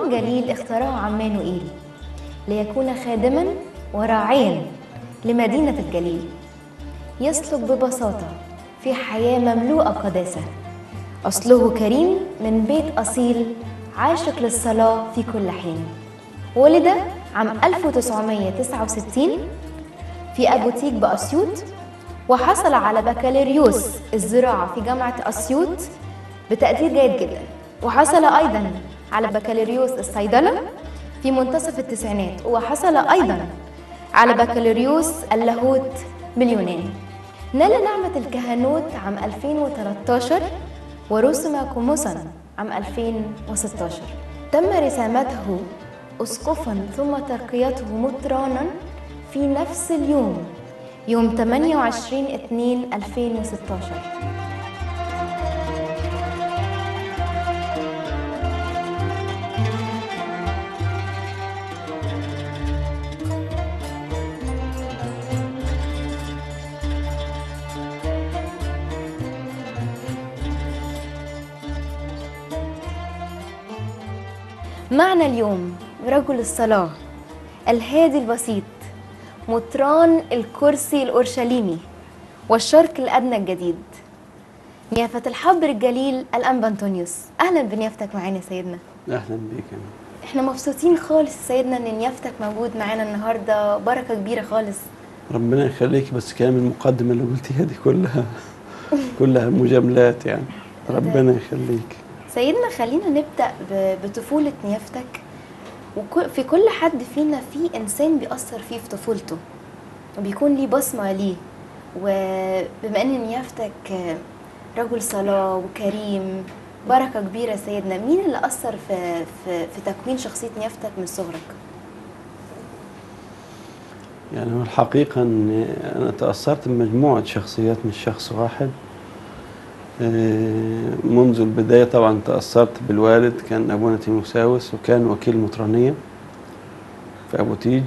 مطران جليل اختاره عمانوئيل ليكون خادما وراعيا لمدينة الجليل يسلك ببساطة في حياة مملوءة قداسة أصله كريم من بيت أصيل عاشق للصلاة في كل حين ولد عام 1969 في أبوتيك بأسيوط وحصل على بكالوريوس الزراعة في جامعة أسيوط بتقدير جيد جدا وحصل أيضا على بكالوريوس الصيدلة في منتصف التسعينات وحصل أيضا على بكالوريوس اللاهوت باليونان نال نعمة الكهنوت عام 2013 ورسم كموسا عام 2016 تم رسامته أسقفا ثم ترقيته مطرانا في نفس اليوم يوم 28 2 2016 معنا اليوم رجل الصلاة الهادي البسيط مطران الكرسي الأورشليمي والشرق الأدنى الجديد نيافة الحبر الجليل الأنبا أنطونيوس أهلا بنيافتك معانا سيدنا اهلا بيك أنا. احنا مبسوطين خالص سيدنا ان نيافتك موجود معانا النهارده بركه كبيره خالص ربنا يخليك بس كلام المقدمه اللي قلتيها دي كلها كلها مجاملات يعني ربنا يخليك سيدنا خلينا نبدا ب- بطفوله نيافتك وفي كل حد فينا في انسان بيأثر فيه في طفولته وبيكون ليه بصمه ليه وبما ان نيافتك رجل صلاه وكريم بركه كبيره سيدنا مين اللي اثر في في, في تكوين شخصيه نيافتك من صغرك يعني هو الحقيقة أن أنا تأثرت بمجموعة شخصيات مش شخص واحد آه، منذ البداية طبعا تأثرت بالوالد كان أبونا تيموساوس وكان وكيل مطرانية في أبو تيج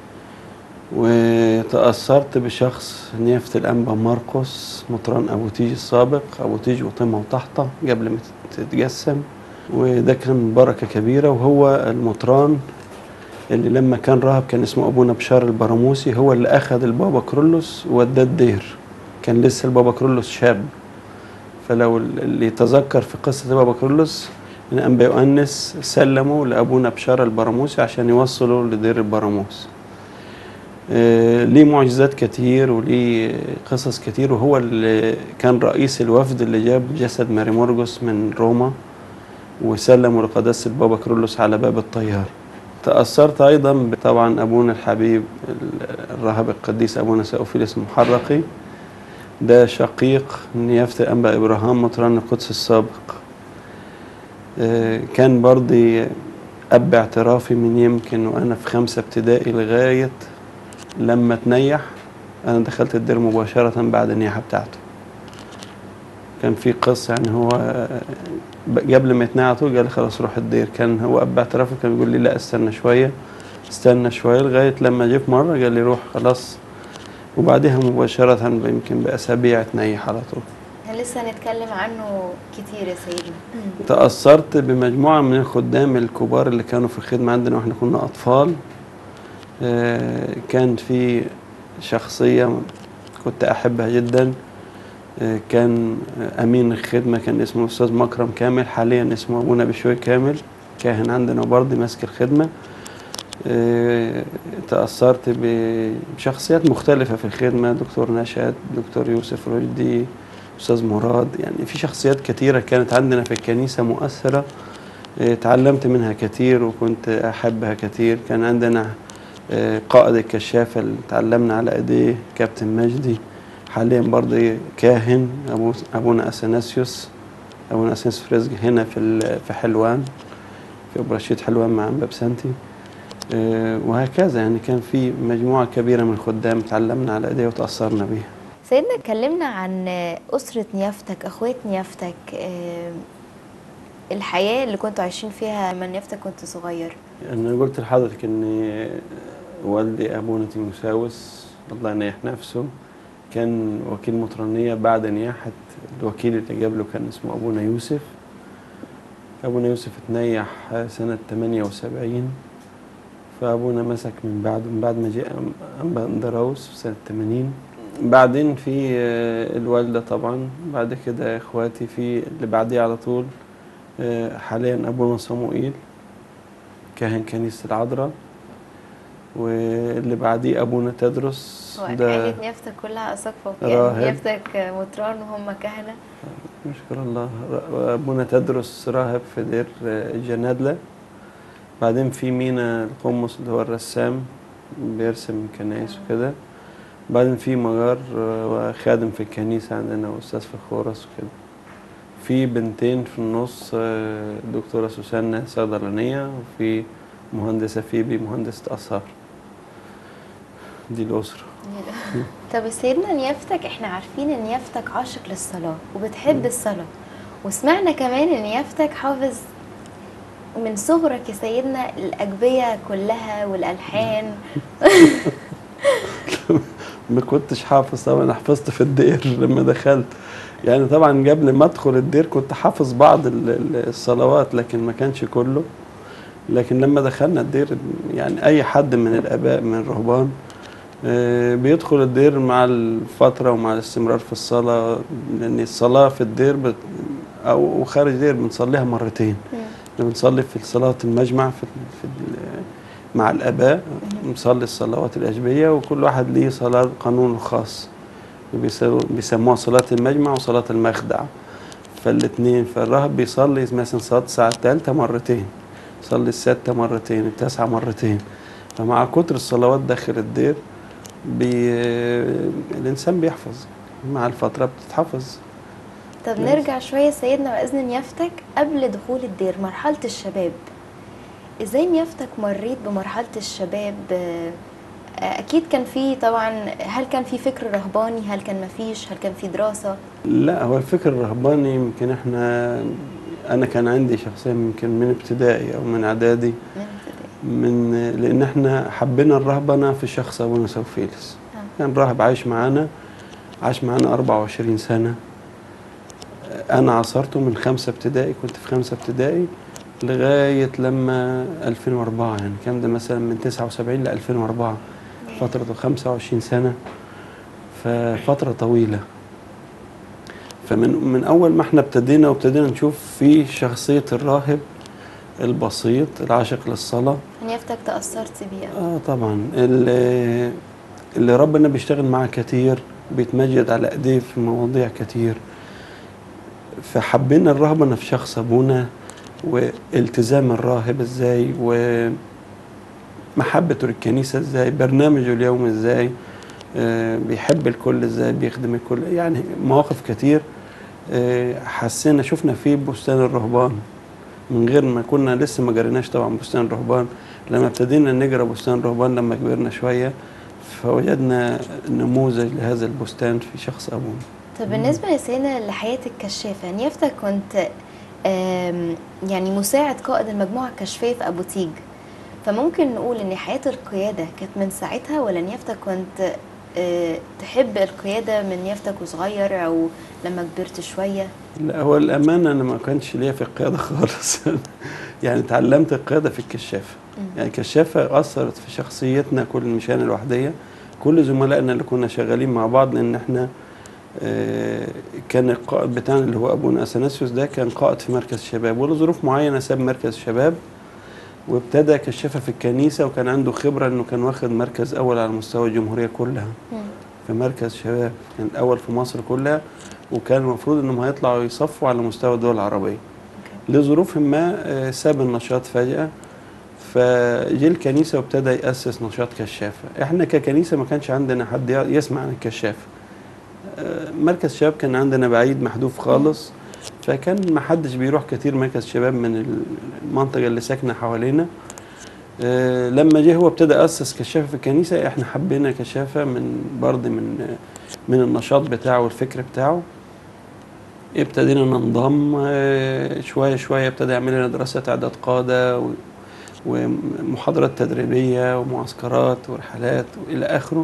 وتأثرت بشخص نيافة الأنبا مرقس مطران أبو تيج السابق أبو تيج وطمة وطحطة قبل ما تتجسم وده كان بركة كبيرة وهو المطران اللي لما كان راهب كان اسمه ابونا بشار البراموسي هو اللي اخذ البابا كرولوس ووداه الدير كان لسه البابا كرولوس شاب فلو اللي يتذكر في قصه البابا كرولوس ان انبا يؤنس سلموا لابونا بشار البراموسي عشان يوصلوا لدير البراموس آه، ليه معجزات كتير وليه قصص كتير وهو اللي كان رئيس الوفد اللي جاب جسد ماري مورجوس من روما وسلموا لقداسة البابا كرولوس على باب الطيار تأثرت أيضا طبعا أبونا الحبيب الراهب القديس أبونا سأوفيلس المحرقي ده شقيق نيافة الأنبا إبراهام مطران القدس السابق آه، كان برضي أب اعترافي من يمكن وأنا في خمسة ابتدائي لغاية لما تنيح أنا دخلت الدير مباشرة بعد النياحة بتاعته كان في قصة يعني هو آه، قبل ما يتنيح على طول قال لي خلاص روح الدير كان هو أب اعترافه كان بيقول لي لا استنى شوية استنى شوية لغاية لما جه في مرة قال لي روح خلاص وبعدها مباشرة يمكن بأسابيع تنيح على طول احنا لسه هنتكلم عنه كتير يا سيدنا تأثرت بمجموعة من الخدام الكبار اللي كانوا في الخدمة عندنا واحنا كنا أطفال آه، كان في شخصية كنت أحبها جدا آه، كان أمين الخدمة كان اسمه الأستاذ مكرم كامل حاليا اسمه أبونا بشوي كامل كاهن عندنا برضه ماسك الخدمة آه، تأثرت بشخصيات مختلفة في الخدمة دكتور نشأت دكتور يوسف رشدي أستاذ مراد يعني في شخصيات كثيرة كانت عندنا في الكنيسة مؤثرة آه، تعلمت منها كثير وكنت أحبها كثير كان عندنا آه، قائد الكشافة اللي تعلمنا على إيديه كابتن مجدي حاليا برضه كاهن أبو أبونا أثناسيوس أبونا أثناسيوس فريزج هنا في ال- في حلوان في أبرشيد حلوان مع أنبا بسنتي آه، وهكذا يعني كان في مجموعة كبيرة من الخدام تعلمنا على إيديه وتأثرنا بيها سيدنا اتكلمنا عن أسرة نيافتك أخوات نيافتك آه، الحياة اللي كنتوا عايشين فيها لما نيافتك كنت صغير أنا قلت لحضرتك إن والدي أبونا تيموساوس الله ينيح نفسه كان وكيل مطرانية بعد نياحة الوكيل اللي جاب له كان اسمه أبونا يوسف أبونا يوسف اتنيح سنة 78 فأبونا مسك من بعد من بعد ما جاء أنبا أندراوس في سنة 80 بعدين في آه، الوالدة طبعا بعد كده إخواتي في اللي بعديه على طول آه، حاليا أبونا صموئيل كاهن كنيسة العذراء واللي بعديه أبونا تدرس هو ده عائلة نيافتك كلها أساقفة راهب. يعني نيافتك مطران وهم كهنة نشكر الله ر- أبونا تدرس راهب في دير آه، جنادلة بعدين في مينا القمص اللي هو الرسام بيرسم كنايس وكده بعدين في مجار آه، خادم في الكنيسة عندنا وأستاذ في الخورس وكده في بنتين في النص آه، دكتورة سوسنة صيدلانية وفي مهندسة فيبي مهندسة آثار دي الأسرة طب سيدنا نيافتك احنا عارفين ان نيافتك عاشق للصلاة وبتحب الصلاة وسمعنا كمان ان نيافتك حافظ من صغرك يا سيدنا الأجبية كلها والألحان ما كنتش حافظ طبعا انا حفظت في الدير لما دخلت يعني طبعا قبل ما ادخل الدير كنت حافظ بعض ال- ال- الصلوات لكن ما كانش كله لكن لما دخلنا الدير يعني اي حد من الاباء من الرهبان آه، بيدخل الدير مع الفترة ومع الاستمرار في الصلاة لأن الصلاة في الدير بت أو خارج الدير بنصليها مرتين بنصلي في صلاة المجمع في, في ال- مع الآباء نصلي الصلوات الأجبية وكل واحد ليه صلاة قانون خاص بيسو- بيسموها صلاة المجمع وصلاة المخدع فالاثنين فالراهب بيصلي مثلا صلاة الساعة الثالثة مرتين يصلي الستة مرتين التاسعة مرتين فمع كتر الصلوات داخل الدير بي... الإنسان بيحفظ مع الفترة بتتحفظ طب ماشي. نرجع شوية سيدنا بإذن نيافتك قبل دخول الدير مرحلة الشباب ازاي نيافتك مريت بمرحلة الشباب آه، أكيد كان في طبعا هل كان في فكر رهباني هل كان مفيش هل كان في دراسة لا هو الفكر الرهباني يمكن احنا انا كان عندي شخصيا يمكن من ابتدائي او من اعدادي من ابتدائي من لان احنا حبينا الرهبنه في شخص ابونا سوفيلس آه. كان راهب عايش معانا عاش معانا 24 سنه انا عاصرته من خمسه ابتدائي كنت في خمسه ابتدائي لغايه لما 2004 يعني كان ده مثلا من 79 ل 2004 فترته 25 سنه ففتره طويله فمن من اول ما احنا ابتدينا وابتدينا نشوف في شخصيه الراهب البسيط العاشق للصلاه نيافتك تأثرت بيه أوي. اه طبعا اللي, اللي ربنا بيشتغل معاه كتير بيتمجد على ايديه في مواضيع كتير فحبينا الرهبنه في شخص ابونا والتزام الراهب ازاي ومحبته للكنيسه ازاي برنامجه اليوم ازاي آه، بيحب الكل ازاي بيخدم الكل يعني مواقف كتير آه، حسينا شفنا فيه بستان الرهبان من غير ما كنا لسه ما جريناش طبعا بستان الرهبان لما ابتدينا نجرى بستان الرهبان لما كبرنا شويه فوجدنا نموذج لهذا البستان في شخص ابونا طب بالنسبة يا سيدنا لحياة الكشافة نيافتك كنت آم، يعني مساعد قائد المجموعة الكشفية في أبو تيج فممكن نقول إن حياة القيادة كانت من ساعتها ولا نيافتك كنت آه، تحب القيادة من نيافتك وصغير أو لما كبرت شوية لا هو الامانه انا ما كانش ليا في القياده خالص يعني اتعلمت القياده في الكشافه مم. يعني الكشافه اثرت في شخصيتنا كل المشان الوحديه كل زملائنا اللي كنا شغالين مع بعض لان احنا آه، كان القائد بتاعنا اللي هو ابونا اثناسيوس ده كان قائد في مركز شباب ولظروف معينه ساب مركز شباب وابتدى كشافه في الكنيسه وكان عنده خبره انه كان واخد مركز اول على مستوى الجمهوريه كلها مم. في مركز شباب كان الاول في مصر كلها وكان المفروض انهم هيطلعوا يصفوا على مستوى الدول العربيه لظروف ما آه، ساب النشاط فجاه فجه الكنيسه وابتدى ياسس نشاط كشافه احنا ككنيسه ما كانش عندنا حد ي- يسمع عن الكشافه آه، مركز شباب كان عندنا بعيد محذوف خالص فكان ما حدش بيروح كتير مركز شباب من المنطقه اللي ساكنه حوالينا آه، لما جه هو ابتدى اسس كشافه في الكنيسه احنا حبينا كشافه من برضه من من النشاط بتاعه والفكر بتاعه ابتدينا ننضم آه، شويه شويه ابتدى يعمل لنا دراسات اعداد قاده و- ومحاضرات تدريبيه ومعسكرات ورحلات والى اخره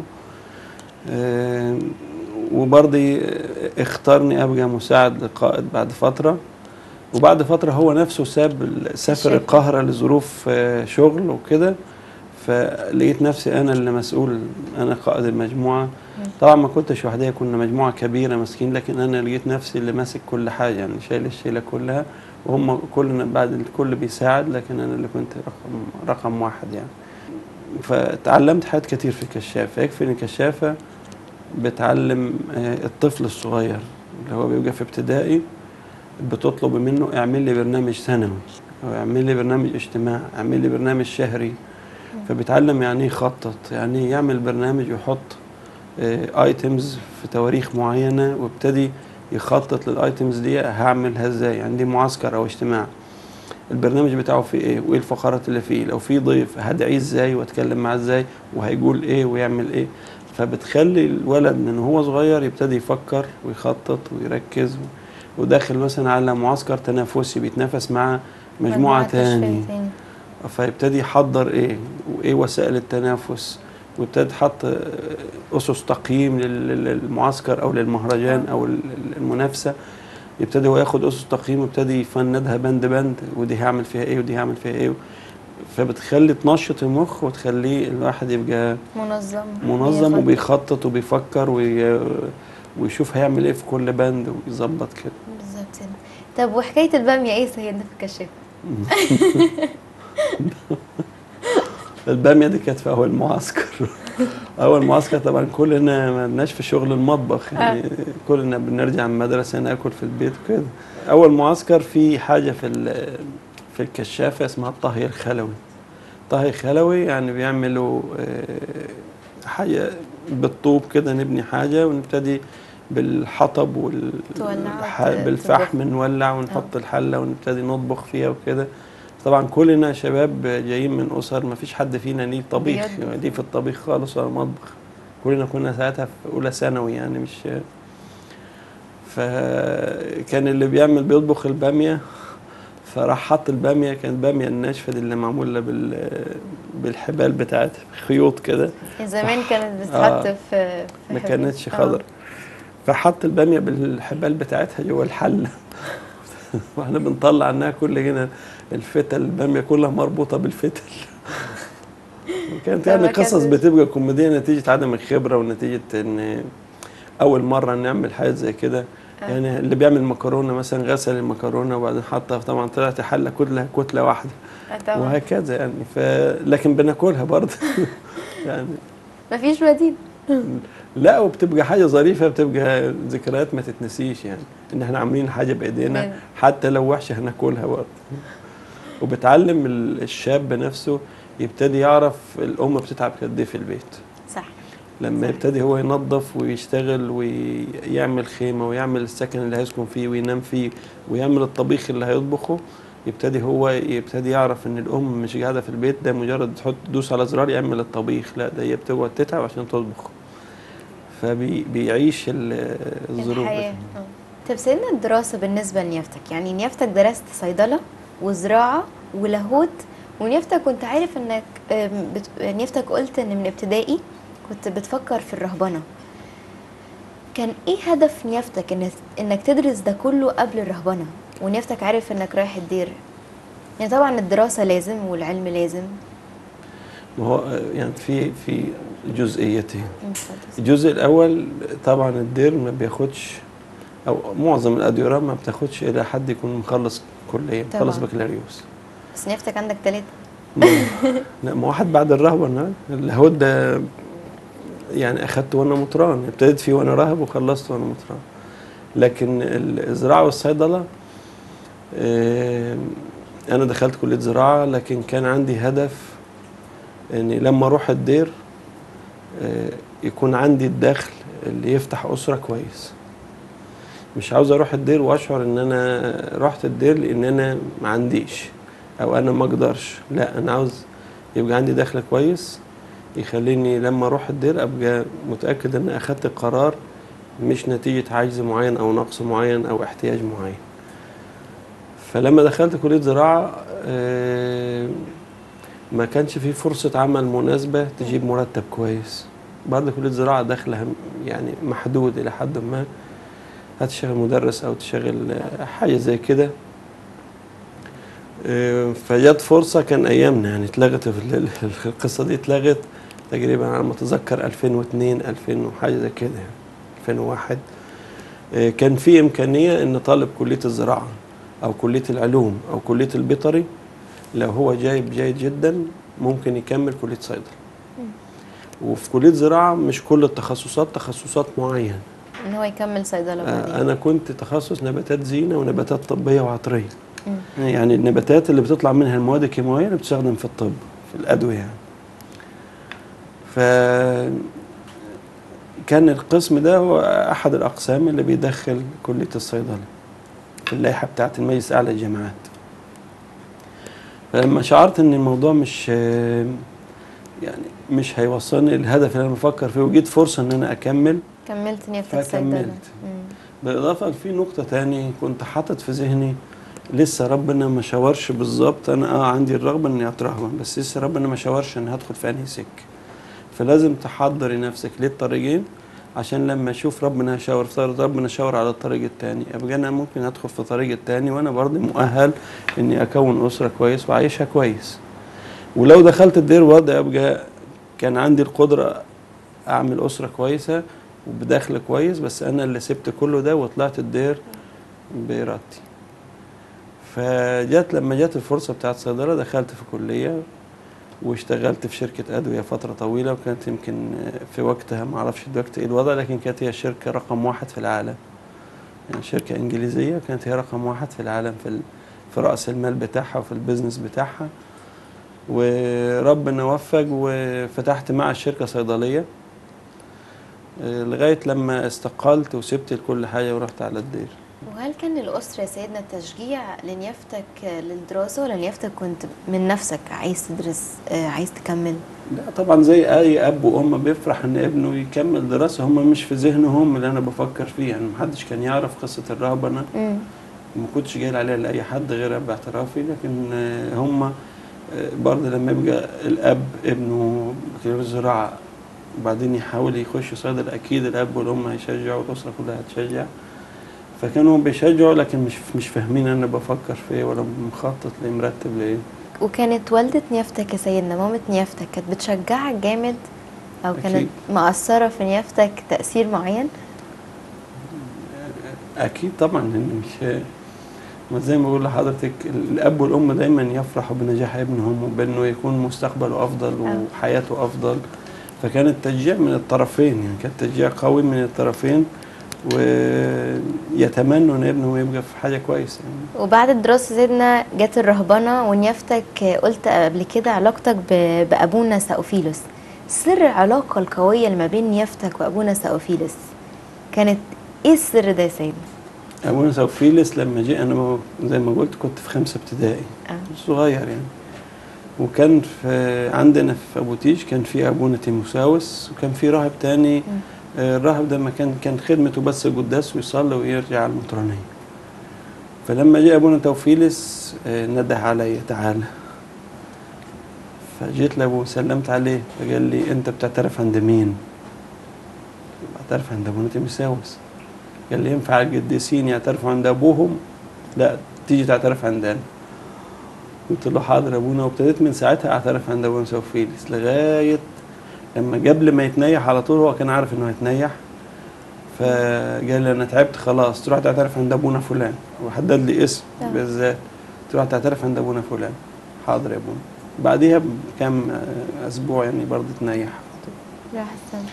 آه، وبرضه اختارني ابقى مساعد لقائد بعد فتره وبعد فتره هو نفسه ساب ال- سافر الشركة. القاهره لظروف آه، شغل وكده فلقيت نفسي انا اللي مسؤول انا قائد المجموعه طبعا ما كنتش وحدي كنا مجموعه كبيره ماسكين لكن انا لقيت نفسي اللي ماسك كل حاجه يعني شايل الشيله كلها وهم كلنا بعد الكل بيساعد لكن انا اللي كنت رقم رقم واحد يعني فتعلمت حاجات كتير في الكشافه يكفي ان الكشافه بتعلم آه، الطفل الصغير اللي هو بيبقى في ابتدائي بتطلب منه اعمل لي برنامج سنوي او اعمل لي برنامج اجتماع اعمل لي برنامج شهري فبيتعلم يعني ايه يخطط يعني إيه يعمل برنامج ويحط ايتمز في تواريخ معينه وابتدي يخطط للايتمز دي هعملها ازاي عندي معسكر او اجتماع البرنامج بتاعه فيه ايه وايه الفقرات اللي فيه لو في ضيف هدعيه ازاي واتكلم معاه ازاي وهيقول ايه ويعمل ايه فبتخلي الولد من هو صغير يبتدي يفكر ويخطط ويركز و- وداخل مثلا على معسكر تنافسي بيتنافس مع مجموعة تاني تاني فيبتدي يحضر ايه وايه وسائل التنافس وابتدي حط اسس تقييم لل- للمعسكر او للمهرجان آه. او ال- ال- المنافسه يبتدي هو ياخد اسس تقييم ويبتدي يفندها بند بند ودي هعمل فيها ايه ودي هعمل فيها ايه فبتخلي تنشط المخ وتخليه الواحد يبقى منظم منظم بيخطط. وبيخطط وبيفكر وي... ويشوف هيعمل ايه في كل بند ويظبط كده بالظبط كده. طب وحكايه الباميه ايه سيدنا في الكشاف الباميه دي كانت في اول معسكر اول معسكر طبعا كلنا ما لناش في شغل المطبخ يعني كلنا بنرجع من المدرسه ناكل في البيت وكده اول معسكر في حاجه في ال- في الكشافه اسمها الطهي الخلوي طهي خلوي يعني بيعملوا آه، حاجه بالطوب كده نبني حاجه ونبتدي بالحطب وال تولع الح- وت- بالفحم تطبخ. نولع ونحط الحله ونبتدي نطبخ فيها وكده طبعا كلنا شباب جايين من اسر ما فيش حد فينا ليه طبيخ بيطبخ. يعني ليه في الطبيخ خالص ولا مطبخ كلنا كنا ساعتها في اولى ثانوي يعني مش فكان اللي بيعمل بيطبخ الباميه فراح حط الباميه كانت باميه الناشفه دي اللي معموله بال بالحبال بتاعتها خيوط كده زمان كانت آه. بتتحط في في ما حبل. كانتش آه. خضر فحط الباميه بالحبال بتاعتها جوه الحله واحنا بنطلع انها كل هنا الفتل الباميه كلها مربوطه بالفتل وكانت طب ما يعني قصص كانتش- بتبقى كوميديه نتيجه عدم الخبره ونتيجه ان اول مره نعمل حاجه زي كده آه. يعني اللي بيعمل مكرونه مثلا غسل المكرونه وبعدين حطها طبعا طلعت حله كلها كتله واحده آه طبعا وهكذا يعني ف لكن بناكلها برضه يعني مفيش بديل لا وبتبقى حاجه ظريفه بتبقى ذكريات ما تتنسيش يعني ان احنا عاملين حاجه بايدينا بال- حتى لو وحشه هناكلها برضه وبتعلم ال- الشاب نفسه يبتدي يعرف الام بتتعب قد ايه في البيت صح لما صح. يبتدي هو ينظف ويشتغل ويعمل خيمه ويعمل السكن اللي هيسكن فيه وينام فيه ويعمل الطبيخ اللي هيطبخه يبتدي هو يبتدي يعرف ان الام مش قاعده في البيت ده مجرد تحط تدوس على زرار يعمل الطبيخ لا ده هي بتقعد تتعب عشان تطبخ فبيعيش الظروف الحياة آه. طب سيدنا الدراسة بالنسبة لنيافتك يعني نيافتك درست صيدلة وزراعة ولاهوت ونيافتك كنت عارف انك آم، بت... نيافتك قلت ان من ابتدائي كنت بتفكر في الرهبنة كان ايه هدف نيافتك إن... انك تدرس ده كله قبل الرهبنة ونيافتك عارف انك رايح الدير يعني طبعا الدراسة لازم والعلم لازم ما هو يعني في في جزئيتين اتفضل. الجزء الاول طبعا الدير ما بياخدش او معظم الاديره ما بتاخدش الى حد يكون مخلص كليه طبعاً. مخلص بكالوريوس بس نيافتك عندك تلاتة ما- لا ما واحد بعد الرهبه نعم. اللاهوت ده يعني اخدت وانا مطران ابتديت فيه وانا راهب وخلصت وانا مطران لكن الزراعه والصيدله آه، انا دخلت كليه زراعه لكن كان عندي هدف اني لما اروح الدير آه، يكون عندي الدخل اللي يفتح اسره كويس مش عاوز اروح الدير واشعر ان انا رحت الدير لان انا ما عنديش او انا ما اقدرش لا انا عاوز يبقى عندي دخل كويس يخليني لما اروح الدير ابقى متاكد ان اخدت القرار مش نتيجه عجز معين او نقص معين او احتياج معين فلما دخلت كليه زراعه آه، ما كانش في فرصه عمل مناسبه تجيب مرتب كويس بعد كليه زراعه دخلها يعني محدود الى حد ما هتشتغل مدرس او تشتغل آه، حاجه زي كده آه، فجت فرصة كان أيامنا يعني اتلغت ال- ال- القصة دي اتلغت تقريبا على ما أتذكر 2002 2000 وحاجة زي كده يعني 2001 آه، كان في إمكانية إن طالب كلية الزراعة أو كلية العلوم أو كلية البيطري لو هو جايب جيد جدا ممكن يكمل كلية صيدلة وفي كلية زراعة مش كل التخصصات تخصصات معينة ان هو يكمل صيدله آه، بعدين أنا كنت تخصص نباتات زينة ونباتات طبية وعطرية مم. يعني النباتات اللي بتطلع منها المواد الكيماوية اللي بتستخدم في الطب في الأدوية يعني ف كان القسم ده هو أحد الأقسام اللي بيدخل كلية الصيدلة في اللائحة بتاعة المجلس الأعلى للجامعات فلما شعرت إن الموضوع مش يعني مش هيوصلني للهدف اللي أنا بفكر فيه وجيت فرصة إن أنا أكمل كملت نيفتك فكملت. صيدله مم. بالإضافة في نقطة تاني كنت حاطط في ذهني لسه ربنا ما شاورش بالظبط أنا أه عندي الرغبة إني أترهبن بس لسه ربنا ما شاورش إني هدخل في أنهي سكة فلازم تحضري نفسك للطريقين عشان لما أشوف ربنا شاور افترض ربنا شاور على الطريق التاني أبقى أنا ممكن أدخل في الطريق التاني وأنا برضه مؤهل إني أكون أسرة كويس وأعيشها كويس ولو دخلت الدير وضع أبقى كان عندي القدرة أعمل أسرة كويسة وبدخل كويس بس انا اللي سبت كله ده وطلعت الدير بارادتي فجت لما جت الفرصه بتاعت صيدله دخلت في كليه واشتغلت في شركه ادويه فتره طويله وكانت يمكن في وقتها ما اعرفش دلوقتي ايه الوضع لكن كانت هي الشركه رقم واحد في العالم يعني شركه انجليزيه كانت هي رقم واحد في العالم في ال- في راس المال بتاعها وفي البيزنس بتاعها وربنا وفق وفتحت مع الشركه صيدليه آه، لغايه لما استقلت وسبت كل حاجه ورحت على الدير وهل كان للأسرة يا سيدنا تشجيع لنيافتك للدراسة ولا نيافتك كنت من نفسك عايز تدرس آه، عايز تكمل؟ لا طبعا زي اي اب وام بيفرح ان ابنه يكمل دراسه هم مش في ذهنهم اللي انا بفكر فيه يعني محدش كان يعرف قصه الرهبنه مم. ما كنتش جاي عليها لاي حد غير باعترافي لكن آه، هم آه، برضه لما يبقى الاب ابنه بكالوريوس زراعه وبعدين يحاول يخش صيدله اكيد الاب والام هيشجعوا والاسره كلها هتشجع فكانوا بيشجعوا لكن مش مش فاهمين انا بفكر في ايه ولا مخطط ليه مرتب لايه وكانت والدة نيافتك يا سيدنا مامة نيافتك كانت بتشجعك جامد أو كانت أكيد. مأثرة في نيافتك تأثير معين؟ اكيد طبعا لان مش ما زي ما بقول لحضرتك الاب والام دايما يفرحوا بنجاح ابنهم وبانه يكون مستقبله افضل آه. وحياته افضل فكان التشجيع من الطرفين يعني كان تشجيع قوي من الطرفين ويتمنوا ان ابنهم يبقى في حاجه كويسه يعني. وبعد الدراسة سيدنا جت الرهبنة ونيافتك قلت قبل كده علاقتك ب- بأبونا ساوفيلوس سر العلاقة القوية اللي ما بين نيافتك وأبونا ساوفيلوس كانت ايه السر ده يا سيدنا؟ ابونا سوفيلس لما جه انا ما- زي ما قلت كنت في خمسه ابتدائي آه. صغير يعني وكان في عندنا في ابو تيج كان في ابونا تيموساوس وكان في راهب تاني آه، الراهب ده ما كان كان خدمته بس قداس ويصلي ويرجع على المطرانيه فلما جاء ابونا توفيلس آه، نده عليا تعالى فجيت لابوه سلمت عليه فقال لي انت بتعترف عند مين؟ بعترف عند ابونا تيموساوس قال لي ينفع القديسين يعترفوا عند ابوهم؟ لا تيجي تعترف عندنا قلت له حاضر يا ابونا وابتديت من ساعتها اعترف عند ابونا سوفيلس لغايه لما قبل ما يتنيح على طول هو كان عارف انه هيتنيح فقال لي انا تعبت خلاص تروح تعترف عند ابونا فلان وحدد لي اسم تمام. بالذات تروح تعترف عند ابونا فلان حاضر يا ابونا بعديها بكام آه، اسبوع يعني برضه تنيح راح السما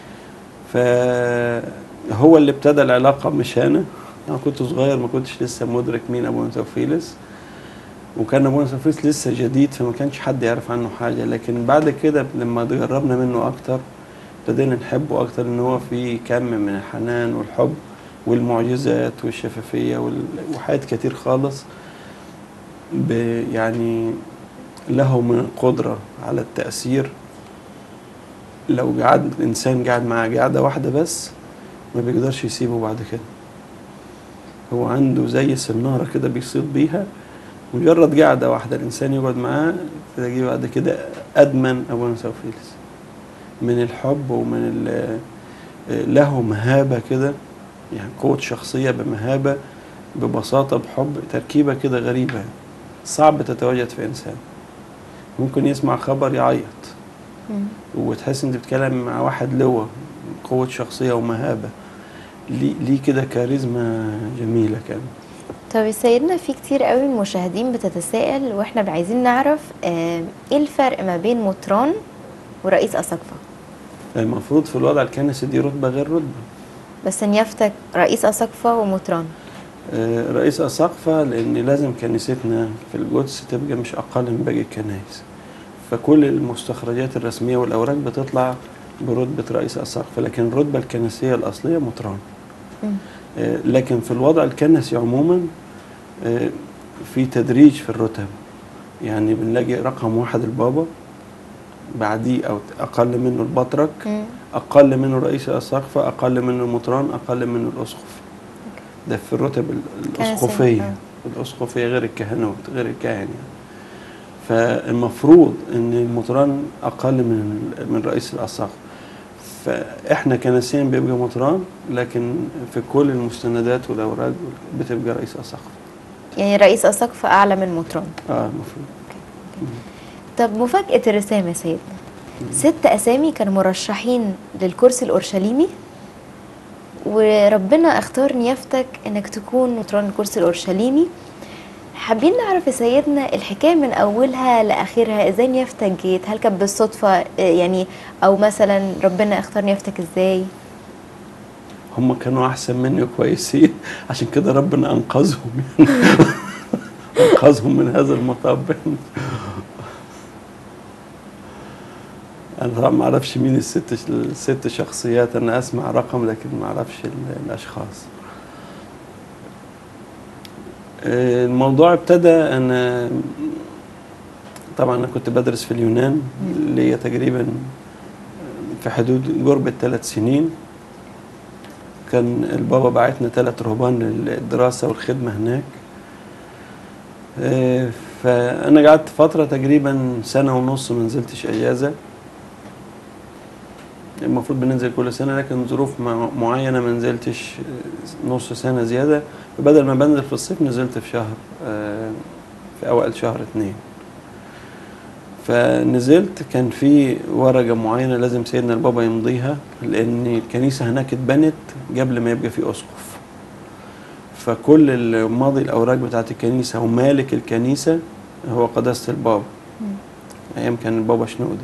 فهو اللي ابتدى العلاقة مش أنا أنا كنت صغير ما كنتش لسه مدرك مين أبونا توفيلس وكان أبونا توفيلس لسه جديد فما كانش حد يعرف عنه حاجة لكن بعد كده لما جربنا منه أكتر ابتدينا نحبه أكتر إن هو في كم من الحنان والحب والمعجزات والشفافية وال- وحاجات كتير خالص ب- يعني له من القدرة على التأثير لو قعد الإنسان قاعد معاه قاعدة واحدة بس ما بيقدرش يسيبه بعد كده هو عنده زي سنارة كده بيصيد بيها مجرد قاعدة واحدة الإنسان يقعد معاه تلاقيه بعد كده أدمن أبونا سوفيلس من الحب ومن ال- له مهابة كده يعني قوة شخصية بمهابة ببساطة بحب تركيبة كده غريبة صعب تتواجد في انسان ممكن يسمع خبر يعيط مم. وتحس انت بتتكلم مع واحد لواء قوة شخصية ومهابة ليه ليه كده كاريزما جميلة كان طب يا سيدنا في كتير قوي من المشاهدين بتتساءل واحنا عايزين نعرف آه، ايه الفرق ما بين مطران ورئيس اساقفه المفروض في الوضع الكنسي دي رتبة غير رتبة بس نيافتك رئيس اساقفه ومطران آه، رئيس أساقفة لأن لازم كنيستنا في القدس تبقى مش أقل من باقي الكنائس فكل المستخرجات الرسمية والأوراق بتطلع برتبة رئيس أساقفة لكن الرتبة الكنسية الأصلية مطران مم. آه، لكن في الوضع الكنسي عموما آه، في تدريج في الرتب يعني بنلاقي رقم واحد البابا بعديه أو أقل منه البطرك مم. أقل منه رئيس الأساقفة أقل منه المطران أقل منه الأسقف ده في الرتب ال- كنسية، الأسقفية آه. الأسقفية غير الكهنوت غير الكاهن يعني فالمفروض ان المطران اقل من من رئيس الاساقفه فاحنا كنسيا بيبقى مطران لكن في كل المستندات والاوراق بتبقى رئيس اساقفه يعني رئيس اساقفه اعلى من مطران اه المفروض طب مفاجاه الرسام يا سيدنا ست اسامي كانوا مرشحين للكرسي الاورشليمي وربنا اختار نيافتك انك تكون مطران الكرسي الاورشليمي حابين نعرف يا سيدنا الحكايه من اولها لاخرها ازاي نيافتك جيت هل كانت بالصدفه آه، يعني او مثلا ربنا اختار نيافتك ازاي هم كانوا احسن مني وكويسين عشان كده ربنا انقذهم يعني انقذهم من هذا المطب انا طبعا ما اعرفش مين الست الست شخصيات انا اسمع رقم لكن ما اعرفش ال- الاشخاص آه، الموضوع ابتدى انا طبعا انا كنت بدرس في اليونان ليا تقريبا في حدود قرب الثلاث سنين كان البابا بعتنا ثلاث رهبان للدراسة والخدمة هناك آه، فأنا قعدت فترة تقريبا سنة ونص ما نزلتش أجازة المفروض بننزل كل سنة لكن ظروف مع- معينة ما نزلتش آه، نص سنة زيادة بدل ما بنزل في الصيف نزلت في شهر آه، في أوائل شهر اتنين فنزلت كان في ورقة معينة لازم سيدنا البابا يمضيها لأن الكنيسة هناك اتبنت قبل ما يبقى في أسقف فكل الماضي الأوراق بتاعت الكنيسة ومالك الكنيسة هو قداسة البابا أيام كان البابا شنودة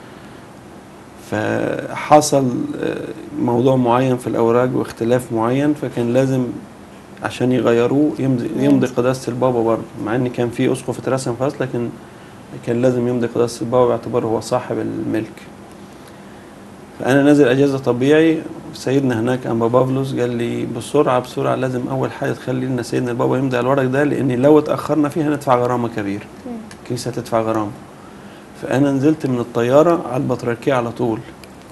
فحصل آه، موضوع معين في الأوراق واختلاف معين فكان لازم عشان يغيروه يمضي, يمضي قداسة البابا برضه مع إن كان في أسقف اترسم خلاص لكن كان لازم يمضي قداسة البابا باعتباره هو صاحب الملك فأنا نازل أجازة طبيعي سيدنا هناك أنبا بافلوس قال لي بسرعة بسرعة لازم أول حاجة تخلي لنا سيدنا البابا يمضي على الورق ده لأن لو اتأخرنا فيه هندفع غرامة كبيرة الكنيسة هتدفع غرامة فأنا نزلت من الطيارة على البطريركية على طول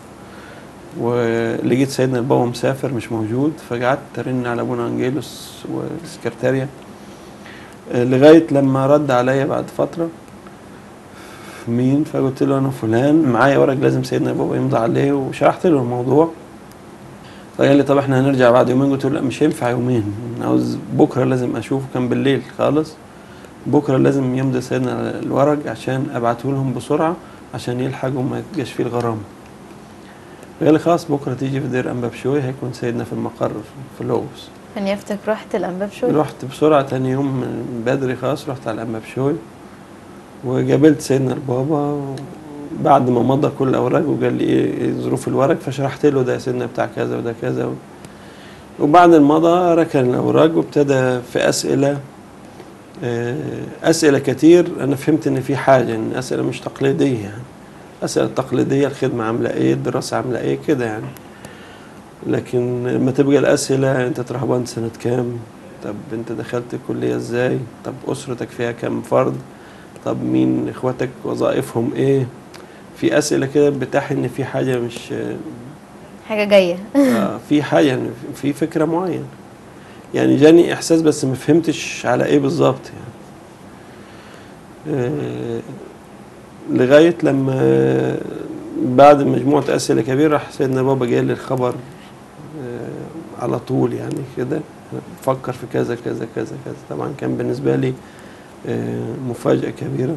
ولقيت سيدنا البابا مسافر مش موجود فقعدت ارن على ابونا انجيلوس والسكرتارية آه، لغاية لما رد عليا بعد فترة مين فقلت له انا فلان معايا ورق لازم سيدنا البابا يمضي عليه وشرحت له الموضوع فقال لي طب احنا هنرجع بعد يومين قلت له لا مش هينفع يومين أنا عاوز بكره لازم اشوفه كان بالليل خالص بكره لازم يمضي سيدنا الورق عشان ابعته لهم بسرعه عشان يلحقوا ما يبقاش فيه الغرامه قال لي خلاص بكره تيجي في دير انبا بشوي هيكون سيدنا في المقر في لوبس فنيافتك رحت الانباب شوي رحت بسرعه تاني يوم من بدري خلاص رحت على انبا بشوي وقابلت سيدنا البابا بعد ما مضى كل الاوراق وقال لي ايه إيه ظروف الورق فشرحت له ده يا سيدنا بتاع كذا وده كذا و... وبعد المضى ركن الاوراق وابتدى في اسئله آه، اسئله كتير انا فهمت ان في حاجه ان اسئله مش تقليديه يعني اسئله تقليديه الخدمه عامله ايه الدراسه عامله ايه كده يعني لكن لما تبقى الاسئله انت رهبان سنه كام طب انت دخلت الكليه ازاي طب اسرتك فيها كام فرد طب مين اخواتك وظائفهم ايه في اسئله كده بتاحي ان في حاجه مش حاجه جايه آه، في حاجه يعني في فكره معينه يعني جاني احساس بس ما فهمتش على ايه بالظبط يعني آه، لغايه لما بعد مجموعه اسئله كبيره راح سيدنا بابا جاي لي الخبر آه، على طول يعني كده فكر في كذا كذا كذا كذا طبعا كان بالنسبه لي آه، مفاجأة كبيرة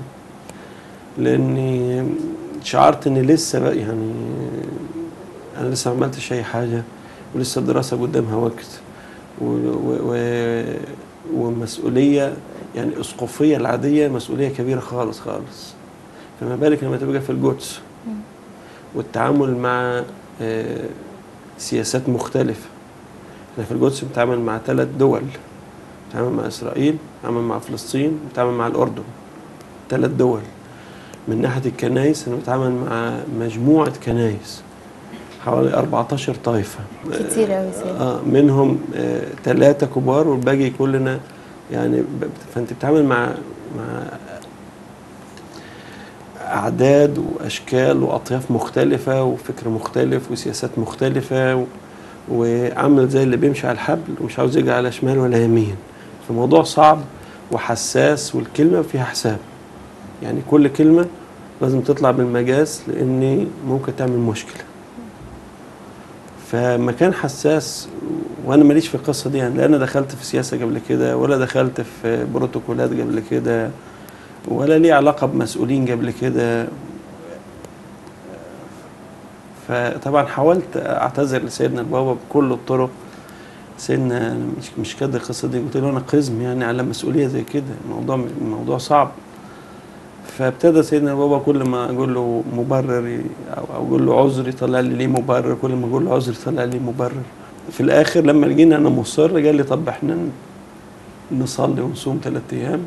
لأني شعرت إني لسه بقى يعني أنا لسه ما عملتش أي حاجة ولسه الدراسة قدامها وقت و و و ومسؤولية يعني أسقفية العادية مسؤولية كبيرة خالص خالص فما بالك لما تبقى في القدس مم. والتعامل مع آه، سياسات مختلفة احنا في القدس بنتعامل مع ثلاث دول بنتعامل مع إسرائيل بنتعامل مع فلسطين بنتعامل مع الأردن ثلاث دول من ناحية الكنايس أنا بتعامل مع مجموعة كنايس حوالي 14 طائفة كتير أوي سيدنا. آه منهم ثلاثة كبار والباقي كلنا يعني ب- فأنت بتتعامل مع مع أعداد وأشكال وأطياف مختلفة وفكر مختلف وسياسات مختلفة و... وعامل زي اللي بيمشي على الحبل ومش عاوز يجي على شمال ولا يمين فموضوع صعب وحساس والكلمة فيها حساب يعني كل كلمة لازم تطلع بالمجاز لأن ممكن تعمل مشكلة فمكان حساس وانا ماليش في القصه دي يعني لا انا دخلت في سياسه قبل كده ولا دخلت في بروتوكولات قبل كده ولا لي علاقه بمسؤولين قبل كده فطبعا حاولت اعتذر لسيدنا البابا بكل الطرق سيدنا أنا مش مش كده القصه دي قلت له انا قزم يعني على مسؤوليه زي كده الموضوع الموضوع صعب فابتدى سيدنا البابا كل ما اقول له مبرر ي- او أو اقول له عذر يطلع لي ليه مبرر كل ما اقول له عذر يطلع لي مبرر في الاخر لما لقينا انا مصر قال لي طب احنا ن- نصلي ونصوم ثلاث ايام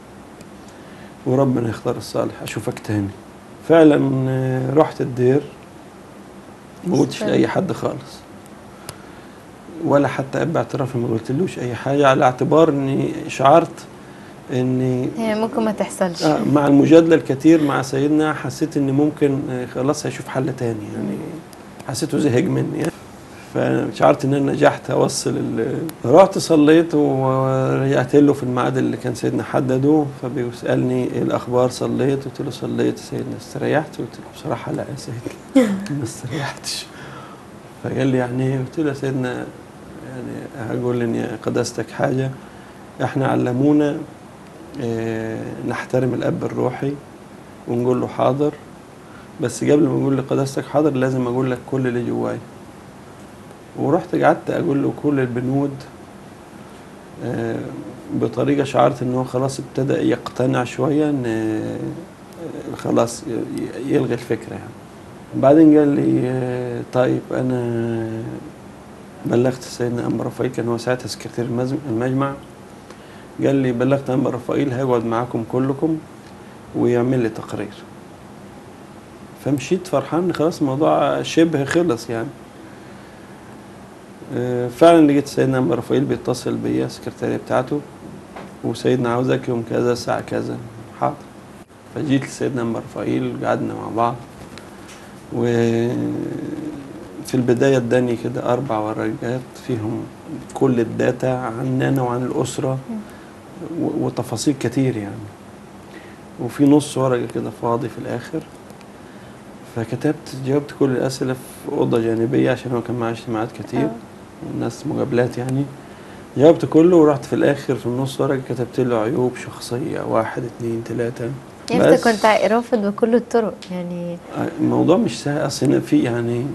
وربنا يختار الصالح اشوفك تاني فعلا آه، رحت الدير ما قلتش لاي حد خالص ولا حتى اب اعترافي ما قلتلوش اي حاجه على اعتبار اني شعرت اني هي ممكن ما تحصلش آه، مع المجادله الكتير مع سيدنا حسيت ان ممكن آه، خلاص هيشوف حل تاني يعني حسيته زهق مني يعني. فشعرت ان انا نجحت اوصل ال- رحت صليت ورجعت له في الميعاد اللي كان سيدنا حدده فبيسالني ايه الاخبار صليت قلت له صليت يا سيدنا استريحت قلت له بصراحه لا يا سيدنا ما استريحتش فقال لي يعني ايه قلت له يا سيدنا يعني هقول ان يا قداستك حاجه احنا علمونا آه، نحترم الاب الروحي ونقول له حاضر بس قبل ما اقول لقداستك حاضر لازم اقول لك كل اللي جواي ورحت قعدت اقول له كل البنود آه، بطريقه شعرت ان هو خلاص ابتدى يقتنع شويه ان آه، خلاص ي- ي- يلغي الفكره يعني بعدين قال لي آه، طيب انا بلغت سيدنا أم رفائيل كان هو ساعتها سكرتير المز- المجمع قال لي بلغت أم رفائيل هيقعد معاكم كلكم ويعمل لي تقرير فمشيت فرحان إن خلاص الموضوع شبه خلص يعني آه، فعلا لقيت سيدنا أم رفائيل بيتصل بيا السكرتارية بتاعته وسيدنا عاوزك يوم كذا الساعة كذا حاضر فجيت لسيدنا أم رفائيل قعدنا مع بعض وفي البداية اداني كده أربع ورقات فيهم كل الداتا عننا وعن الأسرة و- وتفاصيل كتير يعني وفي نص ورقة كده فاضي في الآخر فكتبت جاوبت كل الأسئلة في أوضة جانبية عشان هو كان معاه اجتماعات كتير آه. والناس مقابلات يعني جاوبت كله ورحت في الآخر في النص ورقة كتبت له عيوب شخصية واحد اتنين تلاتة يعني انت بس. كنت رافض بكل الطرق يعني الموضوع مش سهل اصل هنا في يعني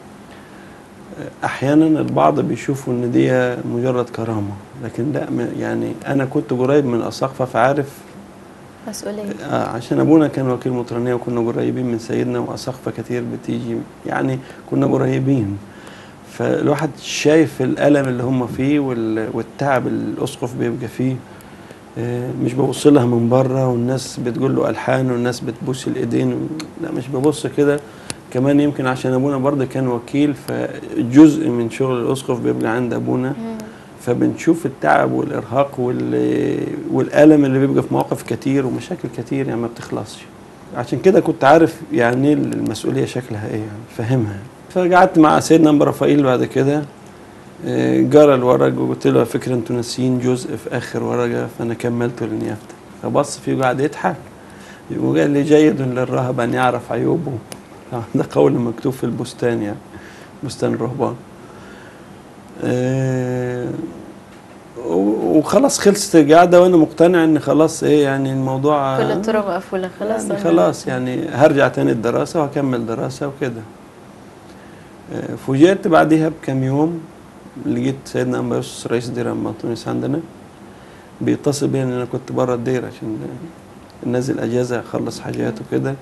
احيانا البعض بيشوفوا ان دي مجرد كرامه لكن لا م- يعني انا كنت قريب من الاساقفه فعارف مسؤولية آه، عشان ابونا كان وكيل مطرانيه وكنا قريبين من سيدنا واساقفه كتير بتيجي يعني كنا قريبين فالواحد شايف الالم اللي هم فيه وال- والتعب اللي الاسقف بيبقى فيه آه، مش ببص لها من بره والناس بتقول له الحان والناس بتبوس الايدين لا مش ببص كده كمان يمكن عشان ابونا برضه كان وكيل فجزء من شغل الاسقف بيبقى عند ابونا مم. فبنشوف التعب والارهاق وال... والالم اللي بيبقى في مواقف كتير ومشاكل كتير يعني ما بتخلصش عشان كده كنت عارف يعني إيه المسؤوليه شكلها ايه يعني فاهمها فقعدت مع سيدنا أم رفائيل بعد كده آه، جرى الورق وقلت له على فكره انتوا ناسيين جزء في اخر ورقه فانا كملته لنيافتك فبص فيه وقعد يضحك وقال لي جيد للراهب ان يعرف عيوبه ده قول مكتوب في البستان يعني بستان الرهبان آه، و- وخلاص خلصت القعده وانا مقتنع ان خلاص ايه يعني الموضوع كل الطرق مقفوله خلاص يعني أنا- خلاص يعني هرجع تاني الدراسة وهكمل دراسة وكده آه، فوجئت بعديها بكم يوم لقيت سيدنا أنبا يوسف رئيس دير أنبا تونس عندنا بيتصل بيا إن أنا كنت بره الدير عشان نازل أجازة أخلص حاجات وكده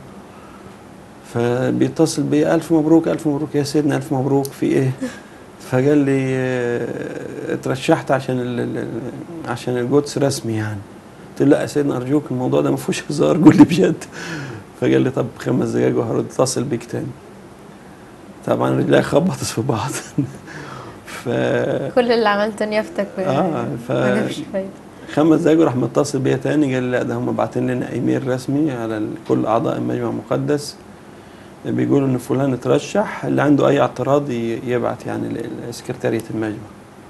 فبيتصل بيا ألف مبروك ألف مبروك يا سيدنا ألف مبروك في إيه؟ فقال لي آه، اترشحت عشان ال- ال- ال- عشان القدس رسمي يعني قلت له لا يا سيدنا ارجوك الموضوع ده ما فيهوش هزار قول لي بجد فقال لي طب خمس دقايق وهرد اتصل بيك تاني طبعا رجلي خبطت في بعض ف كل اللي عملته نيافتك و- اه ف ما جابش فايده خمس دقايق وراح متصل بيا تاني قال لي لا ده هم باعتين لنا ايميل رسمي على ال- كل اعضاء المجمع المقدس بيقولوا ان فلان اترشح اللي عنده اي اعتراض ي- يبعت يعني ل- لسكرتارية المجمع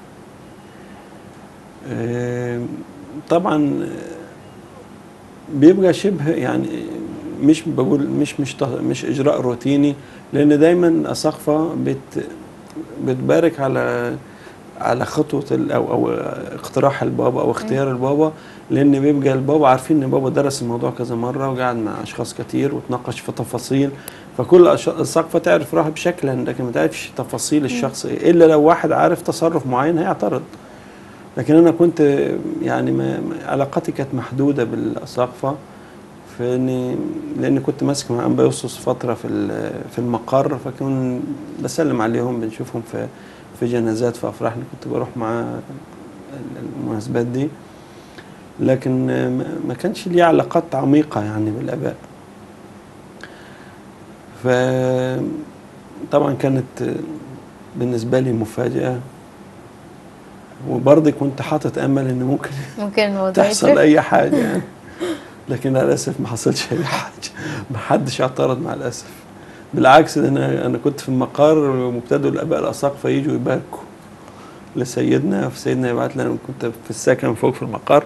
آه، طبعا آه، بيبقى شبه يعني مش بقول مش مش ط- مش اجراء روتيني لان دايما الاساقفه بت بتبارك على على خطوه ال- او او اقتراح البابا او اختيار البابا لان بيبقى البابا عارفين ان بابا درس الموضوع كذا مره وقعد مع اشخاص كتير وتناقش في تفاصيل فكل أش- السقفه تعرف راح بشكلا لكن ما تعرفش تفاصيل الشخص إيه. الا لو واحد عارف تصرف معين هيعترض لكن انا كنت يعني ما ما- علاقتي كانت محدوده بالاساقفه في اني لاني كنت ماسك مع انبا يوسف فتره في ال- في المقر فكون بسلم عليهم بنشوفهم في في جنازات في افراح اللي كنت بروح معاه ال- المناسبات دي لكن ما- ما كانش لي علاقات عميقه يعني بالاباء ف طبعا كانت بالنسبه لي مفاجاه وبرضه كنت حاطط امل ان ممكن ممكن الموضوع تحصل يفرق اي حاجه يعني لكن للاسف ما حصلش اي حاجه ما حدش اعترض مع الاسف بالعكس ده انا انا كنت في المقر وابتدوا الاباء الاساقفه يجوا يباركوا لسيدنا فسيدنا يبعت لنا كنت في السكن فوق في المقر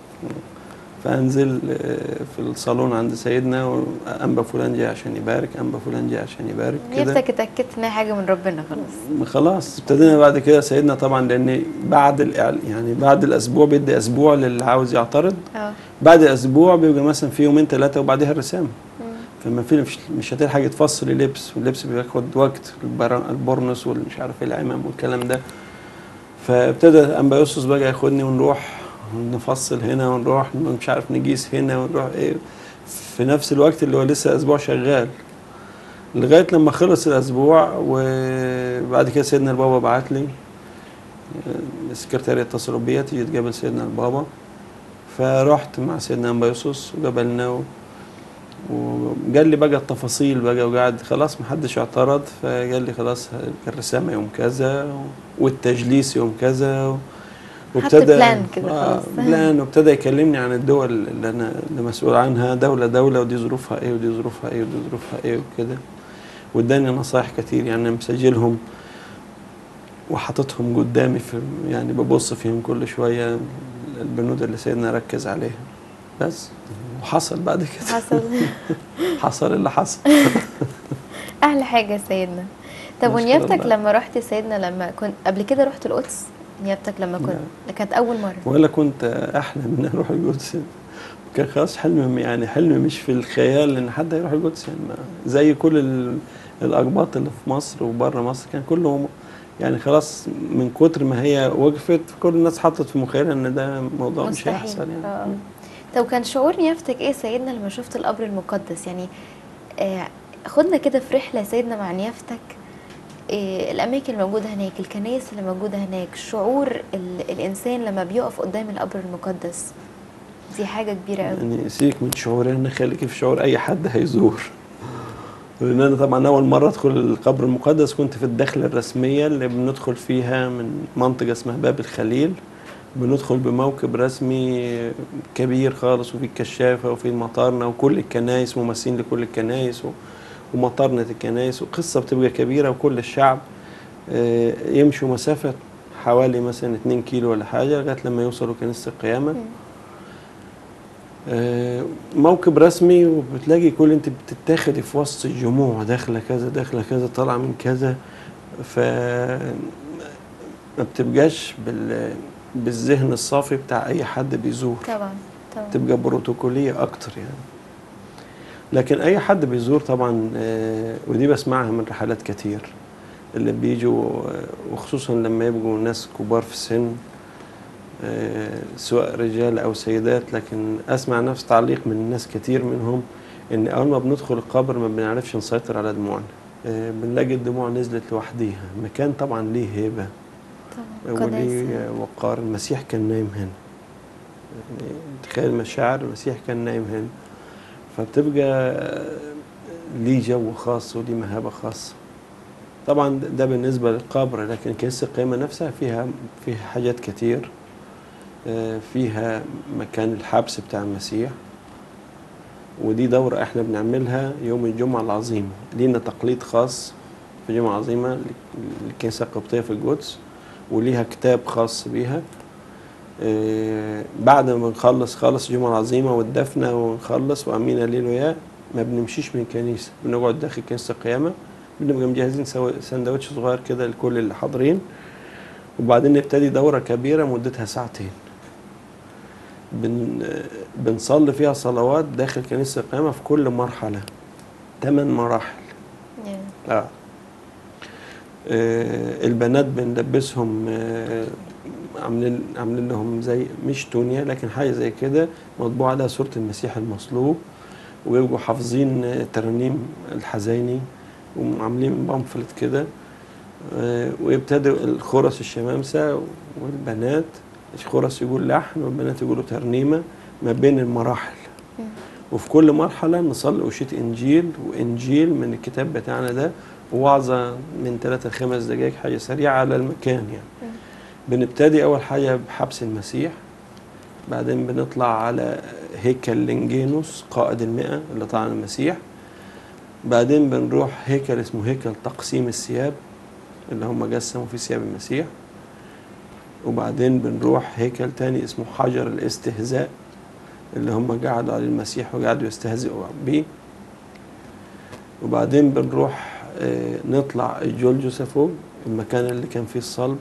فانزل آه، في الصالون عند سيدنا وانبا فلان جاي عشان يبارك انبا فلان جاي عشان يبارك كده نيافتك اتاكدت انها حاجه من ربنا خلاص خلاص ابتدينا بعد كده سيدنا طبعا لان بعد الإعل- يعني بعد الاسبوع بيدي اسبوع للي عاوز يعترض اه بعد اسبوع بيبقى مثلا في يومين ثلاثه وبعدها الرسامه مم. فما في مش, مش هتلحق تفصل اللبس واللبس بياخد وقت البر- البرنس والمش عارف ايه العمام والكلام ده فابتدى انبا يوسف بقى ياخدني ونروح نفصل هنا ونروح مش عارف نقيس هنا ونروح ايه في نفس الوقت اللي هو لسه اسبوع شغال لغايه لما خلص الاسبوع وبعد كده سيدنا البابا بعت لي آه، السكرتارية اتصلوا بيا تيجي تقابل سيدنا البابا فرحت مع سيدنا انبا يوسف وقابلنا و... وقال لي بقى التفاصيل بقى وقعد خلاص ما حدش اعترض فقال لي خلاص الرسامه يوم كذا والتجليس يوم كذا و... حط بلان كده آه خلاص. بلان وابتدى يكلمني عن الدول اللي انا اللي مسؤول عنها دوله دوله ودي ظروفها ايه ودي ظروفها ايه ودي ظروفها ايه وكده واداني نصايح كتير يعني أنا مسجلهم وحاططهم قدامي في يعني ببص فيهم كل شويه البنود اللي سيدنا ركز عليها بس وحصل بعد كده حصل حصل اللي حصل احلى حاجه يا سيدنا طب نشكر ونيافتك الله. لما رحت سيدنا لما كنت قبل كده رحت القدس نيافتك لما كنت كانت اول مره ولا كنت احلم ان اروح القدس كان خلاص حلم يعني حلم مش في الخيال ان حد هيروح القدس يعني ما زي كل ال- الاقباط اللي في مصر وبره مصر كان كله يعني خلاص من كتر ما هي وقفت كل الناس حطت في مخيلها ان ده موضوع مش مستحيل هيحصل يعني آه. طب كان شعور نيافتك ايه سيدنا لما شفت القبر المقدس يعني آه خدنا كده في رحله سيدنا مع نيافتك إيه الاماكن الموجوده هناك الكنائس اللي موجوده هناك شعور ال- الانسان لما بيقف قدام القبر المقدس دي حاجه كبيره قوي يعني سيبك من شعوري انا خليك في شعور اي حد هيزور لان انا طبعا اول مره ادخل القبر المقدس كنت في الدخله الرسميه اللي بندخل فيها من منطقه اسمها باب الخليل بندخل بموكب رسمي كبير خالص وفي الكشافه وفي المطارنه وكل الكنائس ممثلين لكل الكنائس و- ومطارنه الكنائس وقصه بتبقى كبيره وكل الشعب آه، يمشوا مسافه حوالي مثلا 2 كيلو ولا حاجه لغايه لما يوصلوا كنيسه القيامه مم. آه، موكب رسمي وبتلاقي كل انت بتتاخدي في وسط الجموع داخله كذا داخله كذا طالعه من كذا ف ما بتبقاش بال بالذهن الصافي بتاع اي حد بيزور طبعا طبعا تبقى بروتوكوليه اكتر يعني لكن اي حد بيزور طبعا آه، ودي بسمعها من رحلات كتير اللي بيجوا آه، وخصوصا لما يبقوا ناس كبار في السن آه، سواء رجال او سيدات لكن اسمع نفس تعليق من ناس كتير منهم ان اول ما بندخل القبر ما بنعرفش نسيطر على دموعنا آه، بنلاقي الدموع نزلت لوحديها مكان طبعا ليه هيبه طبعا قداسة. وليه وقار المسيح كان نايم هنا يعني تخيل مشاعر المسيح كان نايم هنا فبتبقى ليه جو خاص وليه مهابة خاصة طبعا ده بالنسبة للقبر لكن كنيسة القيامة نفسها فيها فيها حاجات كتير آه، فيها مكان الحبس بتاع المسيح ودي دورة احنا بنعملها يوم الجمعة العظيمة لينا تقليد خاص في الجمعة العظيمة للكنيسة القبطية في القدس وليها كتاب خاص بيها آه، بعد ما نخلص خالص الجمعة العظيمة والدفنة ونخلص وأمين الليل ما بنمشيش من الكنيسة بنقعد داخل كنيسة القيامة بنبقى مجهزين سوا- سندوتش صغير كده لكل اللي حاضرين وبعدين نبتدي دورة كبيرة مدتها ساعتين بن بنصلي فيها صلوات داخل كنيسة القيامة في كل مرحلة ثمان مراحل Yeah. اه آه، البنات بنلبسهم آه، عاملين عاملين لهم زي مش تونيا لكن حاجه زي كده مطبوع عليها صوره المسيح المصلوب ويبقوا حافظين آه، ترانيم الحزيني وعاملين بامفلت كده آه، ويبتدوا الخرس الشمامسه والبنات الخرس يقول لحن والبنات يقولوا ترنيمه ما بين المراحل مم. وفي كل مرحلة نصلي أشية إنجيل وإنجيل من الكتاب بتاعنا ده ووعظة من ثلاثة لخمس دقايق حاجة سريعة على المكان يعني مم. بنبتدي أول حاجة بحبس المسيح بعدين بنطلع على هيكل لنجينوس قائد المئة اللي طعن المسيح بعدين بنروح هيكل اسمه هيكل تقسيم الثياب اللي هم قسموا فيه ثياب المسيح وبعدين بنروح هيكل تاني اسمه حجر الاستهزاء اللي هم قعدوا على المسيح وقعدوا يستهزئوا بيه وبعدين بنروح آه، نطلع الجولجوسا فوق المكان اللي كان فيه الصلب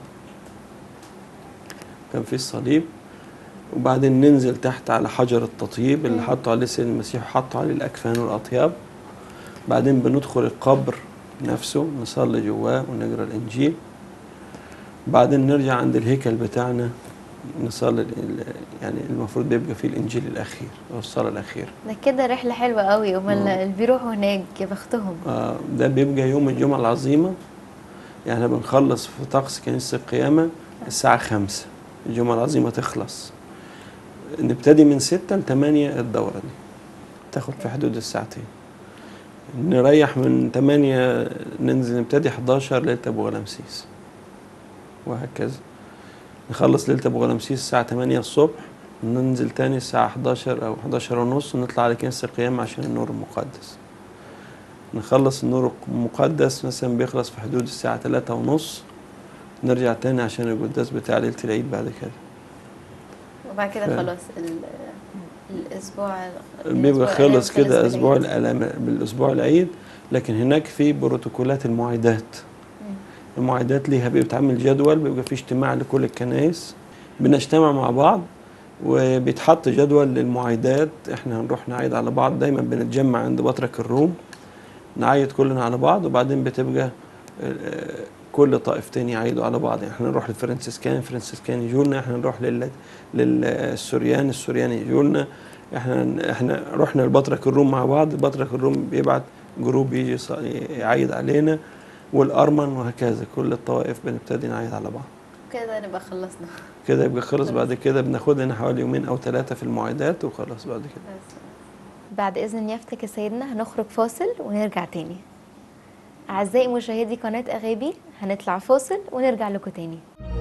كان فيه الصليب وبعدين ننزل تحت على حجر التطيب اللي مم. حطوا عليه سيد المسيح وحطوا عليه الأكفان والأطياب بعدين بندخل القبر نفسه نصلي جواه ونقرا الإنجيل بعدين نرجع عند الهيكل بتاعنا نصلي ال- يعني المفروض بيبقى فيه الإنجيل الأخير أو الصلاة الأخيرة ده كده رحلة حلوة قوي امال مم. اللي بيروحوا هناك يا بختهم آه، ده بيبقى يوم الجمعة العظيمة يعني بنخلص في طقس كنيسة القيامة الساعة خمسة الجمعة العظيمة تخلص نبتدي من ستة لتمانية الدورة دي تاخد في حدود الساعتين نريح من تمانية ننزل نبتدي 11 ليلة أبو غلامسيس وهكذا نخلص ليلة أبو غلامسيس الساعة 8 الصبح ننزل تاني الساعة 11 أو 11 ونص ونطلع على كنيسة القيامة عشان النور المقدس نخلص النور المقدس مثلا بيخلص في حدود الساعة 3 ونص نرجع تاني عشان القداس بتاع ليلة العيد بعد كده وبعد كده ف- خلاص ال- الاسبوع بيبقى الأسبوع خلص الألام كده خلص اسبوع بالعيد. الالام بالاسبوع العيد لكن هناك في بروتوكولات المعايدات مم. المعايدات ليها بيتعمل جدول بيبقى في اجتماع لكل الكنائس بنجتمع مع بعض وبيتحط جدول للمعايدات احنا هنروح نعايد على بعض دايما بنتجمع عند بطرك الروم نعايد كلنا على بعض وبعدين بتبقى آه، كل طائفتين يعيدوا على بعض يعني احنا نروح للفرنسيسكان الفرنسيسكان يجوا لنا احنا نروح لل للسوريان السوريان يجوا لنا احنا احنا رحنا لبطرك الروم مع بعض بطرك الروم بيبعت جروب يجي يص- يعيد علينا والارمن وهكذا كل الطوائف بنبتدي نعيد على بعض كده نبقى خلصنا كده يبقى خلص بعد كده بناخد لنا حوالي يومين او ثلاثه في المعايدات وخلاص بعد كده بس. بعد إذن نيافتك يا سيدنا هنخرج فاصل ونرجع تاني أعزائي مشاهدي قناة أغابي هنطلع فاصل ونرجع لكم تاني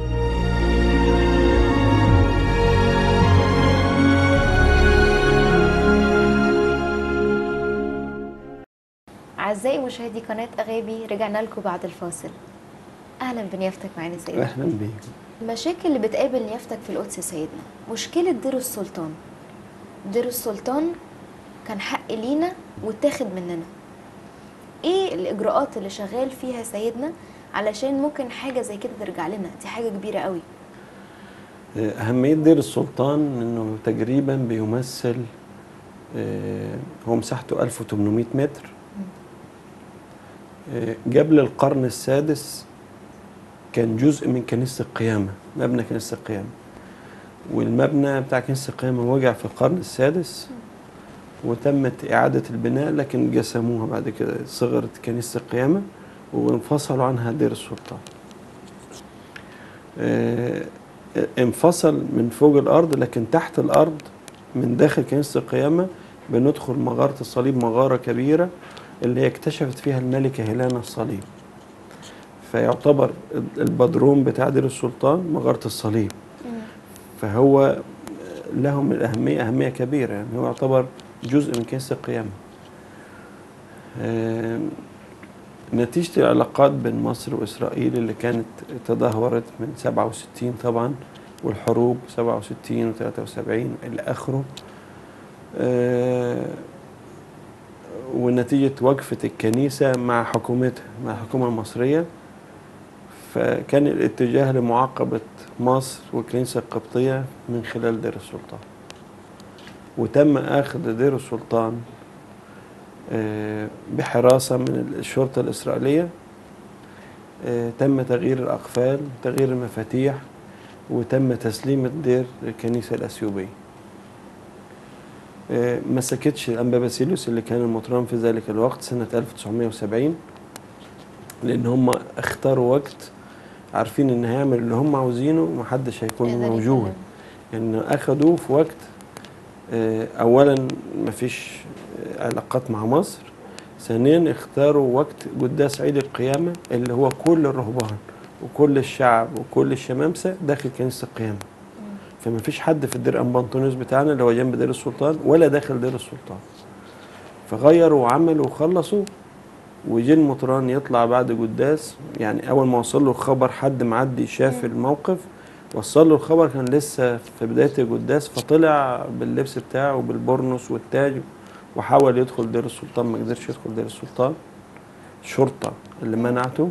أعزائي مشاهدي قناة أغابي رجعنا لكم بعد الفاصل أهلا بنيافتك معانا سيدنا اهلا بيك المشاكل اللي بتقابل نيافتك في القدس يا سيدنا مشكلة دير السلطان دير السلطان كان حق لينا واتاخد مننا ايه الاجراءات اللي شغال فيها سيدنا علشان ممكن حاجة زي كده ترجع لنا دي حاجة كبيرة قوي أهمية دير السلطان إنه تقريبا بيمثل آه، هو مساحته 1800 متر آه، قبل القرن السادس كان جزء من كنيسة القيامة مبنى كنيسة القيامة والمبنى بتاع كنيسة القيامة وقع في القرن السادس وتمت إعادة البناء لكن قسموها بعد كده صغرت كنيسة القيامة وانفصلوا عنها دير السلطان آه، انفصل من فوق الأرض لكن تحت الأرض من داخل كنيسة القيامة بندخل مغارة الصليب مغارة كبيرة اللي هي اكتشفت فيها الملكة هيلانا الصليب فيعتبر البدروم بتاع دير السلطان مغارة الصليب فهو له من الأهمية أهمية كبيرة يعني هو يعتبر جزء من كنيسة القيامة آم، نتيجة العلاقات بين مصر وإسرائيل اللي كانت تدهورت من 67 طبعا والحروب 67 و 73 إلى آخره آه، ونتيجة وقفة الكنيسة مع حكومتها مع الحكومة المصرية فكان الاتجاه لمعاقبة مصر والكنيسة القبطية من خلال دير السلطان وتم أخذ دير السلطان آه، بحراسة من الشرطة الإسرائيلية آه، تم تغيير الأقفال تغيير المفاتيح وتم تسليم الدير للكنيسة الأثيوبية آه، ما سكتش الأنبا باسيليوس اللي كان المطران في ذلك الوقت سنة 1970 لأن هم اختاروا وقت عارفين إن هيعمل اللي هم عاوزينه ومحدش هيكون يقدر موجود يتكلم. إن أخدوه في وقت آه، أولا مفيش آه، علاقات مع مصر ثانيا اختاروا وقت قداس عيد القيامة اللي هو كل الرهبان وكل الشعب وكل الشمامسة داخل كنيسة القيامة فما فيش حد في الدير أنبا أنطونيوس بتاعنا اللي هو جنب دير السلطان ولا داخل دير السلطان فغيروا وعملوا وخلصوا وجه المطران يطلع بعد قداس يعني أول ما وصل له الخبر حد معدي شاف الموقف وصل له الخبر كان لسه في بداية القداس فطلع باللبس بتاعه وبالبرنس والتاج وحاول يدخل دير السلطان ما قدرش يدخل دير السلطان شرطة اللي منعته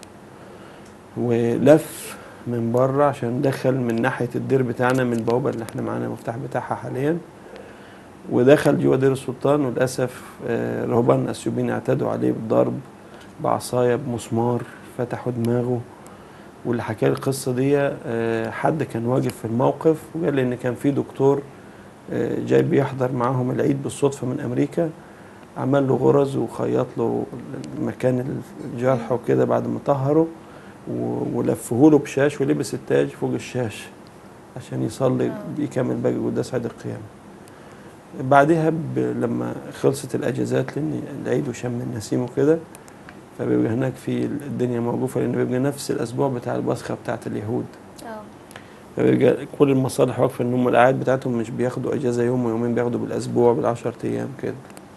ولف من بره عشان دخل من ناحية الدير بتاعنا من البوابة اللي احنا معانا المفتاح بتاعها حاليا ودخل جوه دير السلطان وللأسف آه، رهبان أثيوبيين اعتدوا عليه بالضرب بعصاية بمسمار فتحوا دماغه واللي حكى لي القصة دي آه، حد كان واقف في الموقف وقال لي إن كان في دكتور آه، جاي بيحضر معاهم العيد بالصدفة من أمريكا عمل له غرز وخيط له مكان الجرح وكده بعد ما طهره و- ولفه له بشاش ولبس التاج فوق الشاش عشان يصلي يكمل باقي قداس عيد القيامة بعدها ب... لما خلصت الأجازات لأن العيد وشم النسيم وكده فبيبقى هناك في الدنيا موقوفة لأن بيبقى نفس الأسبوع بتاع البصخة بتاعت اليهود اه فبيبقى كل المصالح واقفة إن هم الأعياد بتاعتهم مش بياخدوا أجازة يوم ويومين بياخدوا بالأسبوع بالعشر أيام كده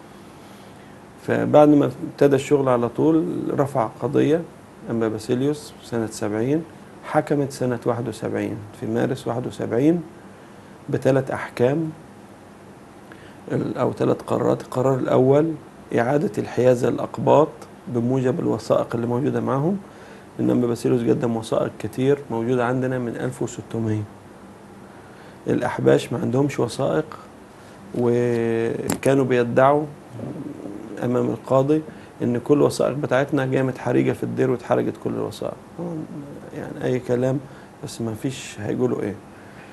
فبعد ما ابتدى الشغل على طول رفع قضية أما باسيليوس سنة سبعين حكمت سنة واحد وسبعين في مارس واحد وسبعين بثلاث أحكام ال- أو ثلاث قرارات القرار الأول إعادة الحيازة للأقباط بموجب الوثائق اللي موجودة معهم إنما باسيليوس قدم وثائق كتير موجودة عندنا من 1600 الأحباش ما عندهمش وثائق وكانوا بيدعوا أمام القاضي إن كل الوثائق بتاعتنا جاية متحرجة في الدير واتحرجت كل الوثائق طبعاً يعني أي كلام بس ما فيش هيقولوا إيه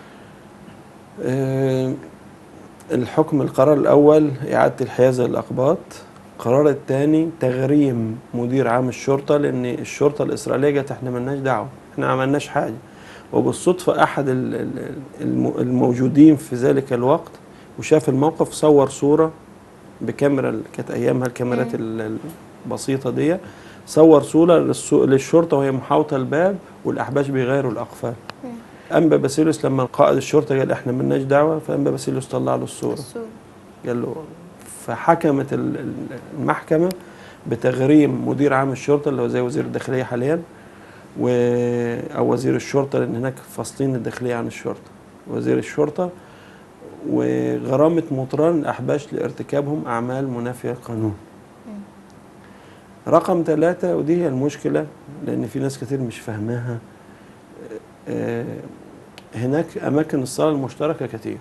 آه، الحكم القرار الأول إعادة الحيازة للأقباط القرار الثاني تغريم مدير عام الشرطة لأن الشرطة الإسرائيلية قالت إحنا ملناش دعوة إحنا ما عملناش حاجة وبالصدفة أحد ال- ال- الم- الموجودين في ذلك الوقت وشاف الموقف صور صورة بكاميرا ال- كانت أيامها الكاميرات ال- البسيطة دي صور صورة للسو- للشرطة وهي محاوطة الباب والأحباش بيغيروا الأقفال أنبا باسيليوس لما قائد الشرطة قال إحنا ملناش دعوة فأنبا باسيليوس طلع له الصورة الصورة قال له فحكمت ال- ال- المحكمة بتغريم مدير عام الشرطة اللي هو زي وزير الداخلية حاليا و أو وزير الشرطة لأن هناك فاصلين الداخلية عن الشرطة وزير الشرطة وغرامة مطران الأحباش لارتكابهم أعمال منافية للقانون رقم ثلاثة ودي هي المشكلة لأن في ناس كتير مش فاهماها آه، هناك اماكن الصلاه المشتركه كتير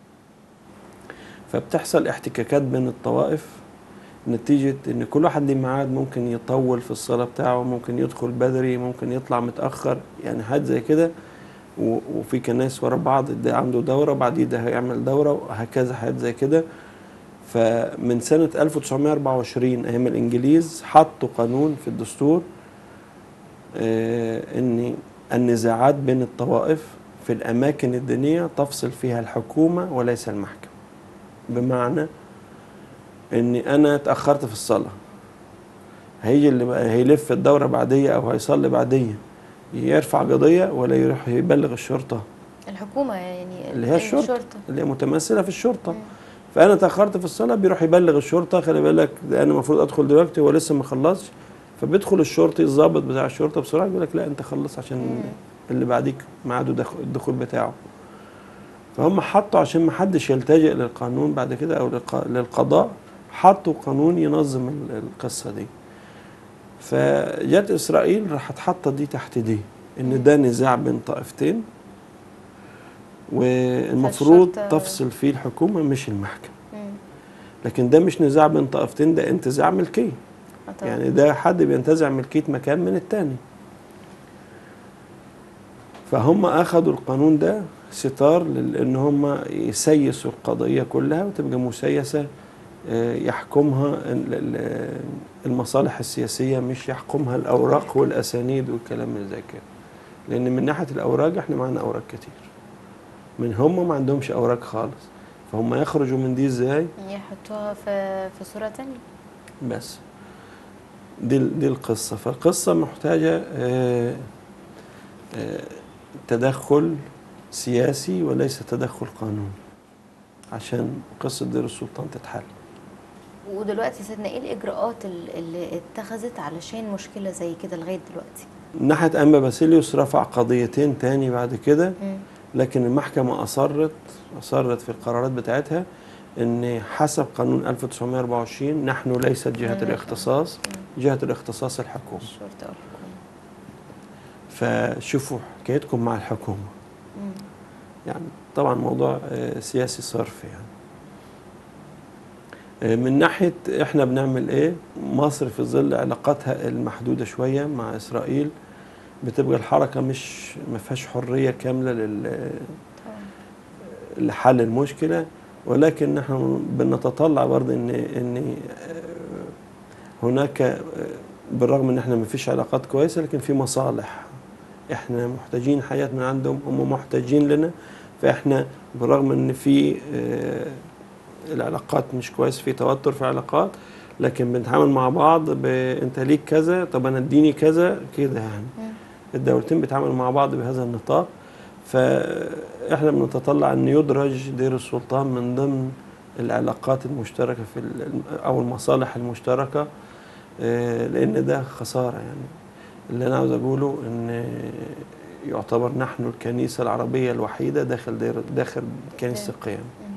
فبتحصل احتكاكات بين الطوائف نتيجة إن كل واحد ليه ميعاد ممكن يطول في الصلاة بتاعه ممكن يدخل بدري ممكن يطلع متأخر يعني حاجات زي كده و- وفي كنايس ورا بعض ده عنده دورة بعديه ده هيعمل دورة وهكذا حاجات زي كده فمن سنة 1924 أيام الإنجليز حطوا قانون في الدستور آه، إن النزاعات بين الطوائف في الأماكن الدينية تفصل فيها الحكومة وليس المحكمة بمعنى إني أنا اتأخرت في الصلاة هيجي اللي بقى هيلف الدورة بعدية أو هيصلي بعدية يرفع قضية ولا يروح يبلغ الشرطة الحكومه يعني اللي هي الشرطة. الشرطه اللي هي متمثلة في الشرطة مم. فانا تاخرت في الصلاه بيروح يبلغ الشرطه خلي بالك ده انا المفروض ادخل دلوقتي هو لسه ما خلصش فبيدخل الشرطي الضابط بتاع الشرطه بسرعه يقول لك لا انت خلص عشان مم. اللي بعديك ميعاده دخ- الدخول بتاعه فهم حطوا عشان ما حدش يلتجئ للقانون بعد كده او للق- للقضاء حطوا قانون ينظم ال- القصه دي فجت اسرائيل راحت حاطه دي تحت دي ان ده نزاع بين طائفتين والمفروض فالشرطة- تفصل فيه الحكومه مش المحكمه مم. لكن ده مش نزاع بين طائفتين ده انتزاع ملكيه آه طبعاً. يعني ده حد بينتزع ملكيه مكان من التاني فهم اخذوا القانون ده ستار لان هم يسيسوا القضيه كلها وتبقى مسيسه آه، يحكمها ال- ال- المصالح السياسيه مش يحكمها الاوراق والاسانيد والكلام اللي زي كده لان من ناحيه الاوراق احنا معانا اوراق كتير من هم ما عندهمش اوراق خالص فهم يخرجوا من دي ازاي يحطوها في في صوره تانية بس دي دي القصه فالقصه محتاجه آه، آه، تدخل سياسي وليس تدخل قانوني عشان قصه دير السلطان تتحل ودلوقتي سيدنا ايه الاجراءات ال- اللي اتخذت علشان مشكله زي كده لغايه دلوقتي من ناحيه انبا باسيليوس رفع قضيتين تاني بعد كده مم. لكن المحكمه اصرت اصرت في القرارات بتاعتها ان حسب قانون 1924 نحن ليست جهه مم. الاختصاص جهه الاختصاص الحكومه الشرطه والحكومه فشوفوا حكايتكم مع الحكومه مم. يعني طبعا موضوع آه، سياسي صرف يعني آه، من ناحية احنا بنعمل ايه مصر في ظل علاقاتها المحدودة شوية مع اسرائيل بتبقى الحركة مش ما فيهاش حرية كاملة لل طبعا لحل المشكلة ولكن نحن بنتطلع برضه ان ان آه، هناك آه، بالرغم ان احنا ما فيش علاقات كويسة لكن في مصالح احنا محتاجين حياة من عندهم هم محتاجين لنا فاحنا بالرغم ان في آه، العلاقات مش كويس في توتر في علاقات لكن بنتعامل مع بعض ب... انت ليك كذا طب انا اديني كذا كده يعني مم. الدولتين بيتعاملوا مع بعض بهذا النطاق فاحنا بنتطلع ان يدرج دير السلطان من ضمن العلاقات المشتركه في ال- او المصالح المشتركه آه، لان ده خساره يعني اللي انا عاوز اقوله ان يعتبر نحن الكنيسه العربيه الوحيده داخل دير داخل كنيسه القيام مم.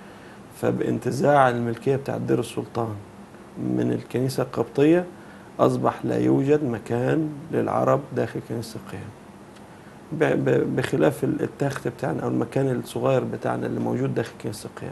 فبانتزاع الملكيه بتاعت دير السلطان من الكنيسه القبطيه اصبح لا يوجد مكان للعرب داخل كنيسه القيام ب- ب- بخلاف ال- التخت بتاعنا او المكان الصغير بتاعنا اللي موجود داخل كنيسه القيام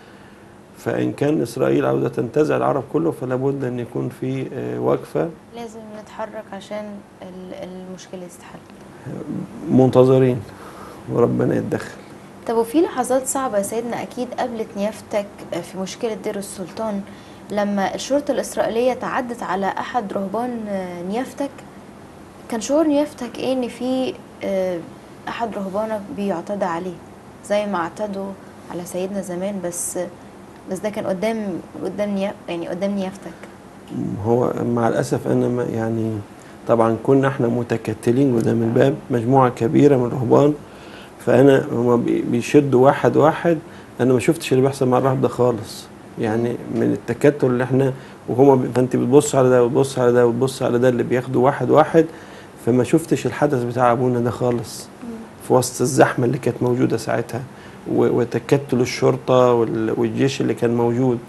فان كان اسرائيل عاوزه تنتزع العرب كله فلا بد ان يكون في آه، وقفه لازم نتحرك عشان ال- المشكله تتحل منتظرين وربنا يتدخل طب وفي لحظات صعبة يا سيدنا أكيد قابلت نيافتك في مشكلة دير السلطان لما الشرطة الإسرائيلية تعدت على أحد رهبان نيافتك كان شعور نيافتك إيه إن في آه، أحد رهبانك بيعتدى عليه زي ما اعتدوا على سيدنا زمان بس بس ده كان قدام قدام نيا يعني قدام نيافتك هو مع الاسف انا ما يعني طبعا كنا احنا متكتلين قدام الباب مجموعه كبيره من الرهبان فانا هما بي- بيشدوا واحد واحد انا ما شفتش اللي بيحصل مع الراهب ده خالص يعني من التكتل اللي احنا وهما بي- فانت بتبص على ده وتبص على ده وتبص على ده اللي بياخدوا واحد واحد فما شفتش الحدث بتاع ابونا ده خالص في وسط الزحمه اللي كانت موجوده ساعتها و- وتكتل الشرطه وال- والجيش اللي كان موجود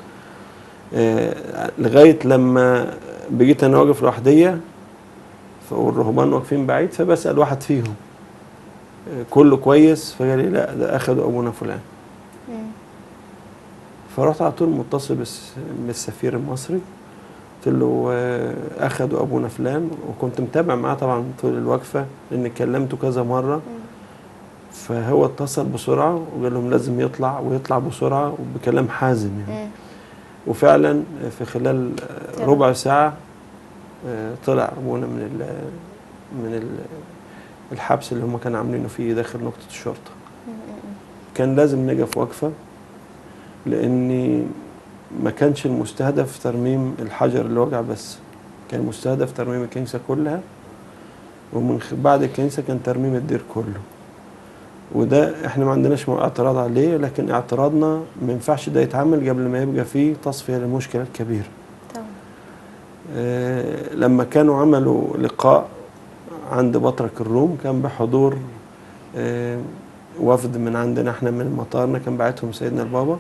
آه، لغايه لما بقيت انا واقف لوحديا ف- والرهبان واقفين بعيد فبسال واحد فيهم آه، كله كويس فقال لي لا ده اخدوا ابونا فلان مم. فرحت على طول متصل بالس- بالسفير المصري قلت له آه، اخدوا ابونا فلان وكنت متابع معاه طبعا طول الوقفه لان كلمته كذا مره مم. فهو اتصل بسرعه وقال لهم لازم يطلع ويطلع بسرعه وبكلام حازم يعني مم. وفعلا في خلال طلع. ربع ساعة آه، طلع أبونا من ال من ال الحبس اللي هم كانوا عاملينه فيه داخل نقطة الشرطة مم. مم. كان لازم نقف وقفة لأني ما كانش المستهدف ترميم الحجر اللي وقع بس كان المستهدف ترميم الكنيسة كلها ومن خ- بعد الكنيسة كان ترميم الدير كله وده احنا ما عندناش اعتراض عليه لكن اعتراضنا ما ينفعش ده يتعمل قبل ما يبقى فيه تصفية للمشكلة الكبيرة طبعا آه، لما كانوا عملوا لقاء عند بطرك الروم كان بحضور آه، وفد من عندنا احنا من مطارنا كان باعتهم سيدنا البابا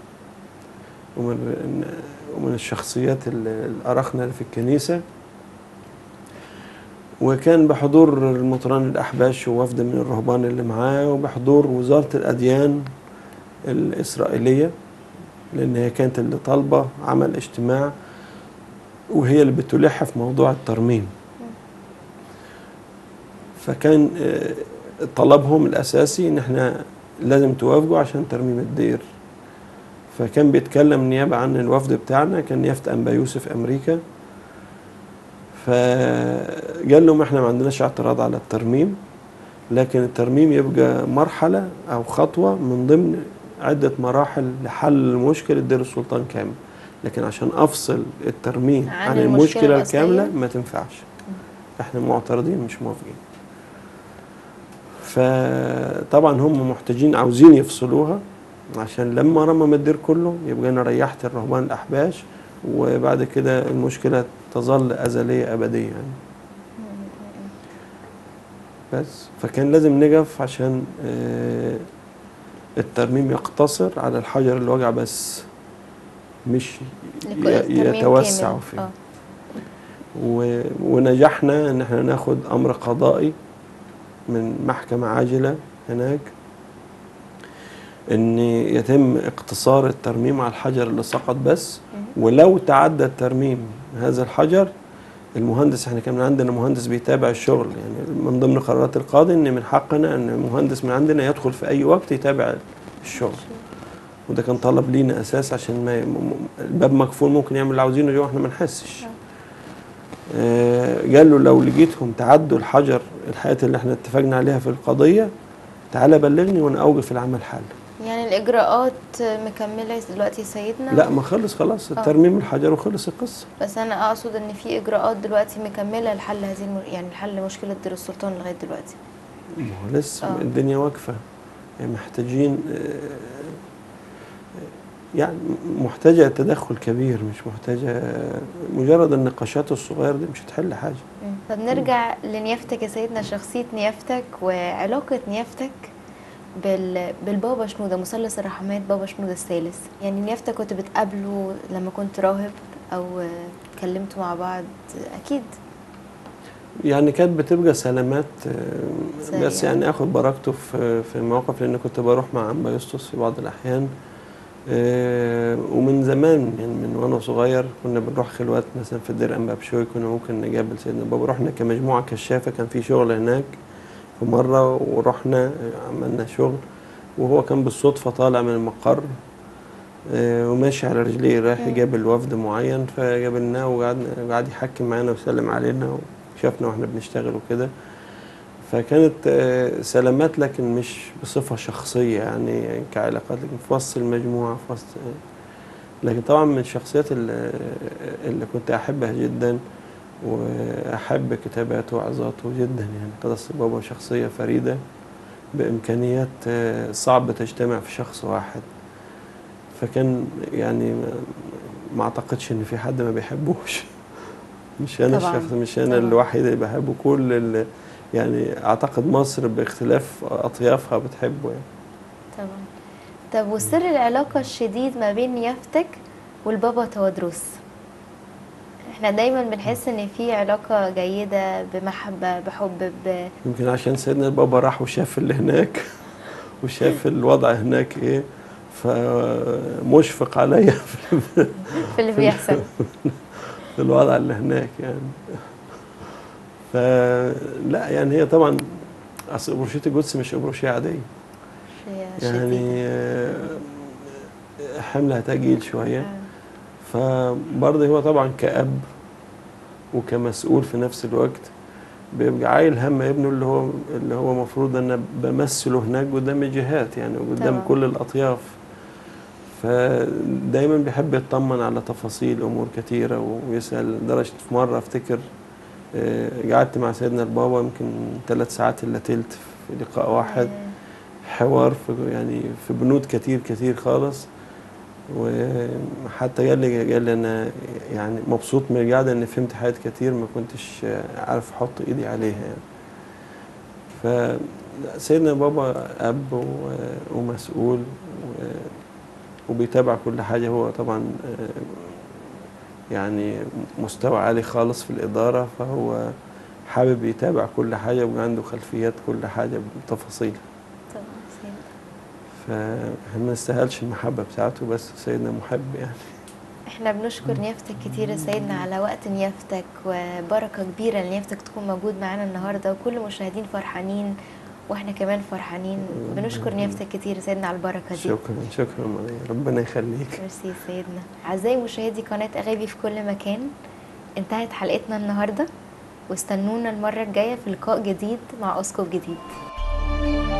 ومن ومن الشخصيات ال- الأرخنة اللي في الكنيسة وكان بحضور المطران الأحباش ووفد من الرهبان اللي معاه وبحضور وزارة الأديان الإسرائيلية لأن هي كانت اللي طالبة عمل اجتماع وهي اللي بتلح في موضوع الترميم فكان آه، طلبهم الأساسي إن احنا لازم توافقوا عشان ترميم الدير فكان بيتكلم نيابة عن الوفد بتاعنا كان يافت أنبا يوسف أمريكا فقال لهم احنا ما عندناش اعتراض على الترميم لكن الترميم يبقى مرحلة أو خطوة من ضمن عدة مراحل لحل مشكلة دير السلطان كامل لكن عشان أفصل الترميم عن عن, المشكلة المشكلة الأصلية؟ الكاملة ما تنفعش احنا معترضين مش موافقين فطبعا هم محتاجين عاوزين يفصلوها عشان لما رمم الدير كله يبقى انا ريحت الرهبان الاحباش وبعد كده المشكله تظل ازليه ابديه يعني بس فكان لازم نقف عشان آه، الترميم يقتصر على الحجر اللي وجع بس مش لكل- ي- ترميم يتوسع كامل. فيه آه. و- ونجحنا ان احنا ناخد امر قضائي من محكمة عاجلة هناك ان يتم اقتصار الترميم على الحجر اللي سقط بس مم. ولو تعدى الترميم هذا الحجر المهندس احنا كان عندنا مهندس بيتابع الشغل يعني من ضمن قرارات القاضي ان من حقنا ان مهندس من عندنا يدخل في اي وقت يتابع الشغل وده كان طلب لينا اساس عشان ما م- م- الباب مقفول ممكن يعمل اللي عاوزينه جوه احنا ما نحسش آه، قال له لو لقيتهم تعدوا الحجر الحاجات اللي احنا اتفقنا عليها في القضيه تعالى بلغني وانا اوقف العمل حل يعني الإجراءات مكملة دلوقتي يا سيدنا لا ما خلص خلاص الترميم الحجر وخلص القصه بس أنا أقصد إن في إجراءات دلوقتي مكملة لحل هذه الم... يعني لحل مشكلة دير السلطان لغاية دلوقتي ما هو لسه آه. الدنيا واقفه يعني محتاجين آه، يعني محتاجه تدخل كبير مش محتاجه مجرد النقاشات الصغيره دي مش هتحل حاجه طب نرجع لنيافتك يا سيدنا شخصية نيافتك وعلاقة نيافتك بال... بالبابا شنودة مثلث الرحمات بابا شنودة الثالث يعني نيافتك كنت بتقابله لما كنت راهب أو اتكلمتوا مع بعض أكيد يعني كانت بتبقى سلامات آه، بس سريعة. يعني اخد بركته في في المواقف لان كنت بروح مع عم يسطس في بعض الاحيان آه، ومن زمان يعني من وانا صغير كنا بنروح خلوات مثلا في الدير انبا بشوي كنا ممكن نقابل سيدنا بابا رحنا كمجموعه كشافه كان في شغل هناك في مره ورحنا آه، عملنا شغل وهو كان بالصدفه طالع من المقر آه، وماشي على رجليه رايح مم. يقابل وفد معين فقابلناه وقعد وقعد يحكي معانا وسلم علينا وشافنا واحنا بنشتغل وكده فكانت آه، سلامات لكن مش بصفة شخصية يعني كعلاقات لكن في وسط المجموعة في وسط لكن طبعا من الشخصيات اللي, اللي كنت أحبها جدا وأحب كتاباته وعظاته جدا يعني قدس بابا شخصية فريدة بإمكانيات آه، صعب تجتمع في شخص واحد فكان يعني ما- ما أعتقدش إن في حد ما بيحبوش مش أنا طبعاً، الشخص مش أنا طبعاً. الوحيد اللي بحبه كل اللي يعني أعتقد مصر باختلاف أطيافها بتحبه يعني طبعا طب وسر العلاقة الشديد ما بين نيافتك والبابا تودروس احنا دايما بنحس ان في علاقة جيدة بمحبة بحب ب... يمكن عشان سيدنا البابا راح وشاف اللي هناك وشاف الوضع هناك ايه فمشفق عليا في في اللي بيحصل في الوضع اللي هناك يعني فلا يعني هي طبعا اصل ابروشيه القدس مش ابروشيه عاديه هي يعني شديدة. آه، حملها تقيل شويه آه. فبرضه هو طبعا كأب وكمسؤول في نفس الوقت بيبقى عايل هم ابنه اللي هو اللي هو المفروض ان بمثله هناك قدام الجهات يعني قدام طبعا. كل الاطياف فدايما بيحب يطمن على تفاصيل امور كثيره ويسال لدرجه في مره افتكر آه، قعدت مع سيدنا البابا يمكن ثلاث ساعات الا تلت في لقاء واحد حوار في يعني في بنود كتير كتير خالص وحتى قال لي قال لي انا يعني مبسوط من القعده اني فهمت حاجات كتير ما كنتش عارف احط ايدي عليها يعني فسيدنا بابا اب و- ومسؤول و- وبيتابع كل حاجه هو طبعا آه، يعني مستوى عالي خالص في الاداره فهو حابب يتابع كل حاجه وعنده خلفيات كل حاجه بتفاصيلها طبعا سيد. فاحنا ما نستاهلش المحبه بتاعته بس سيدنا محب يعني احنا بنشكر نيافتك كتير يا سيدنا على وقت نيافتك وبركة كبيرة ان نيافتك تكون موجود معانا النهاردة وكل المشاهدين فرحانين واحنا كمان فرحانين بنشكر نيافتك كتير يا سيدنا على البركة دي شكرا شكرا مريم ربنا يخليك ميرسي يا سيدنا أعزائي مشاهدي قناة أغابي في كل مكان انتهت حلقتنا النهاردة واستنونا المرة الجاية في لقاء جديد مع أسقف جديد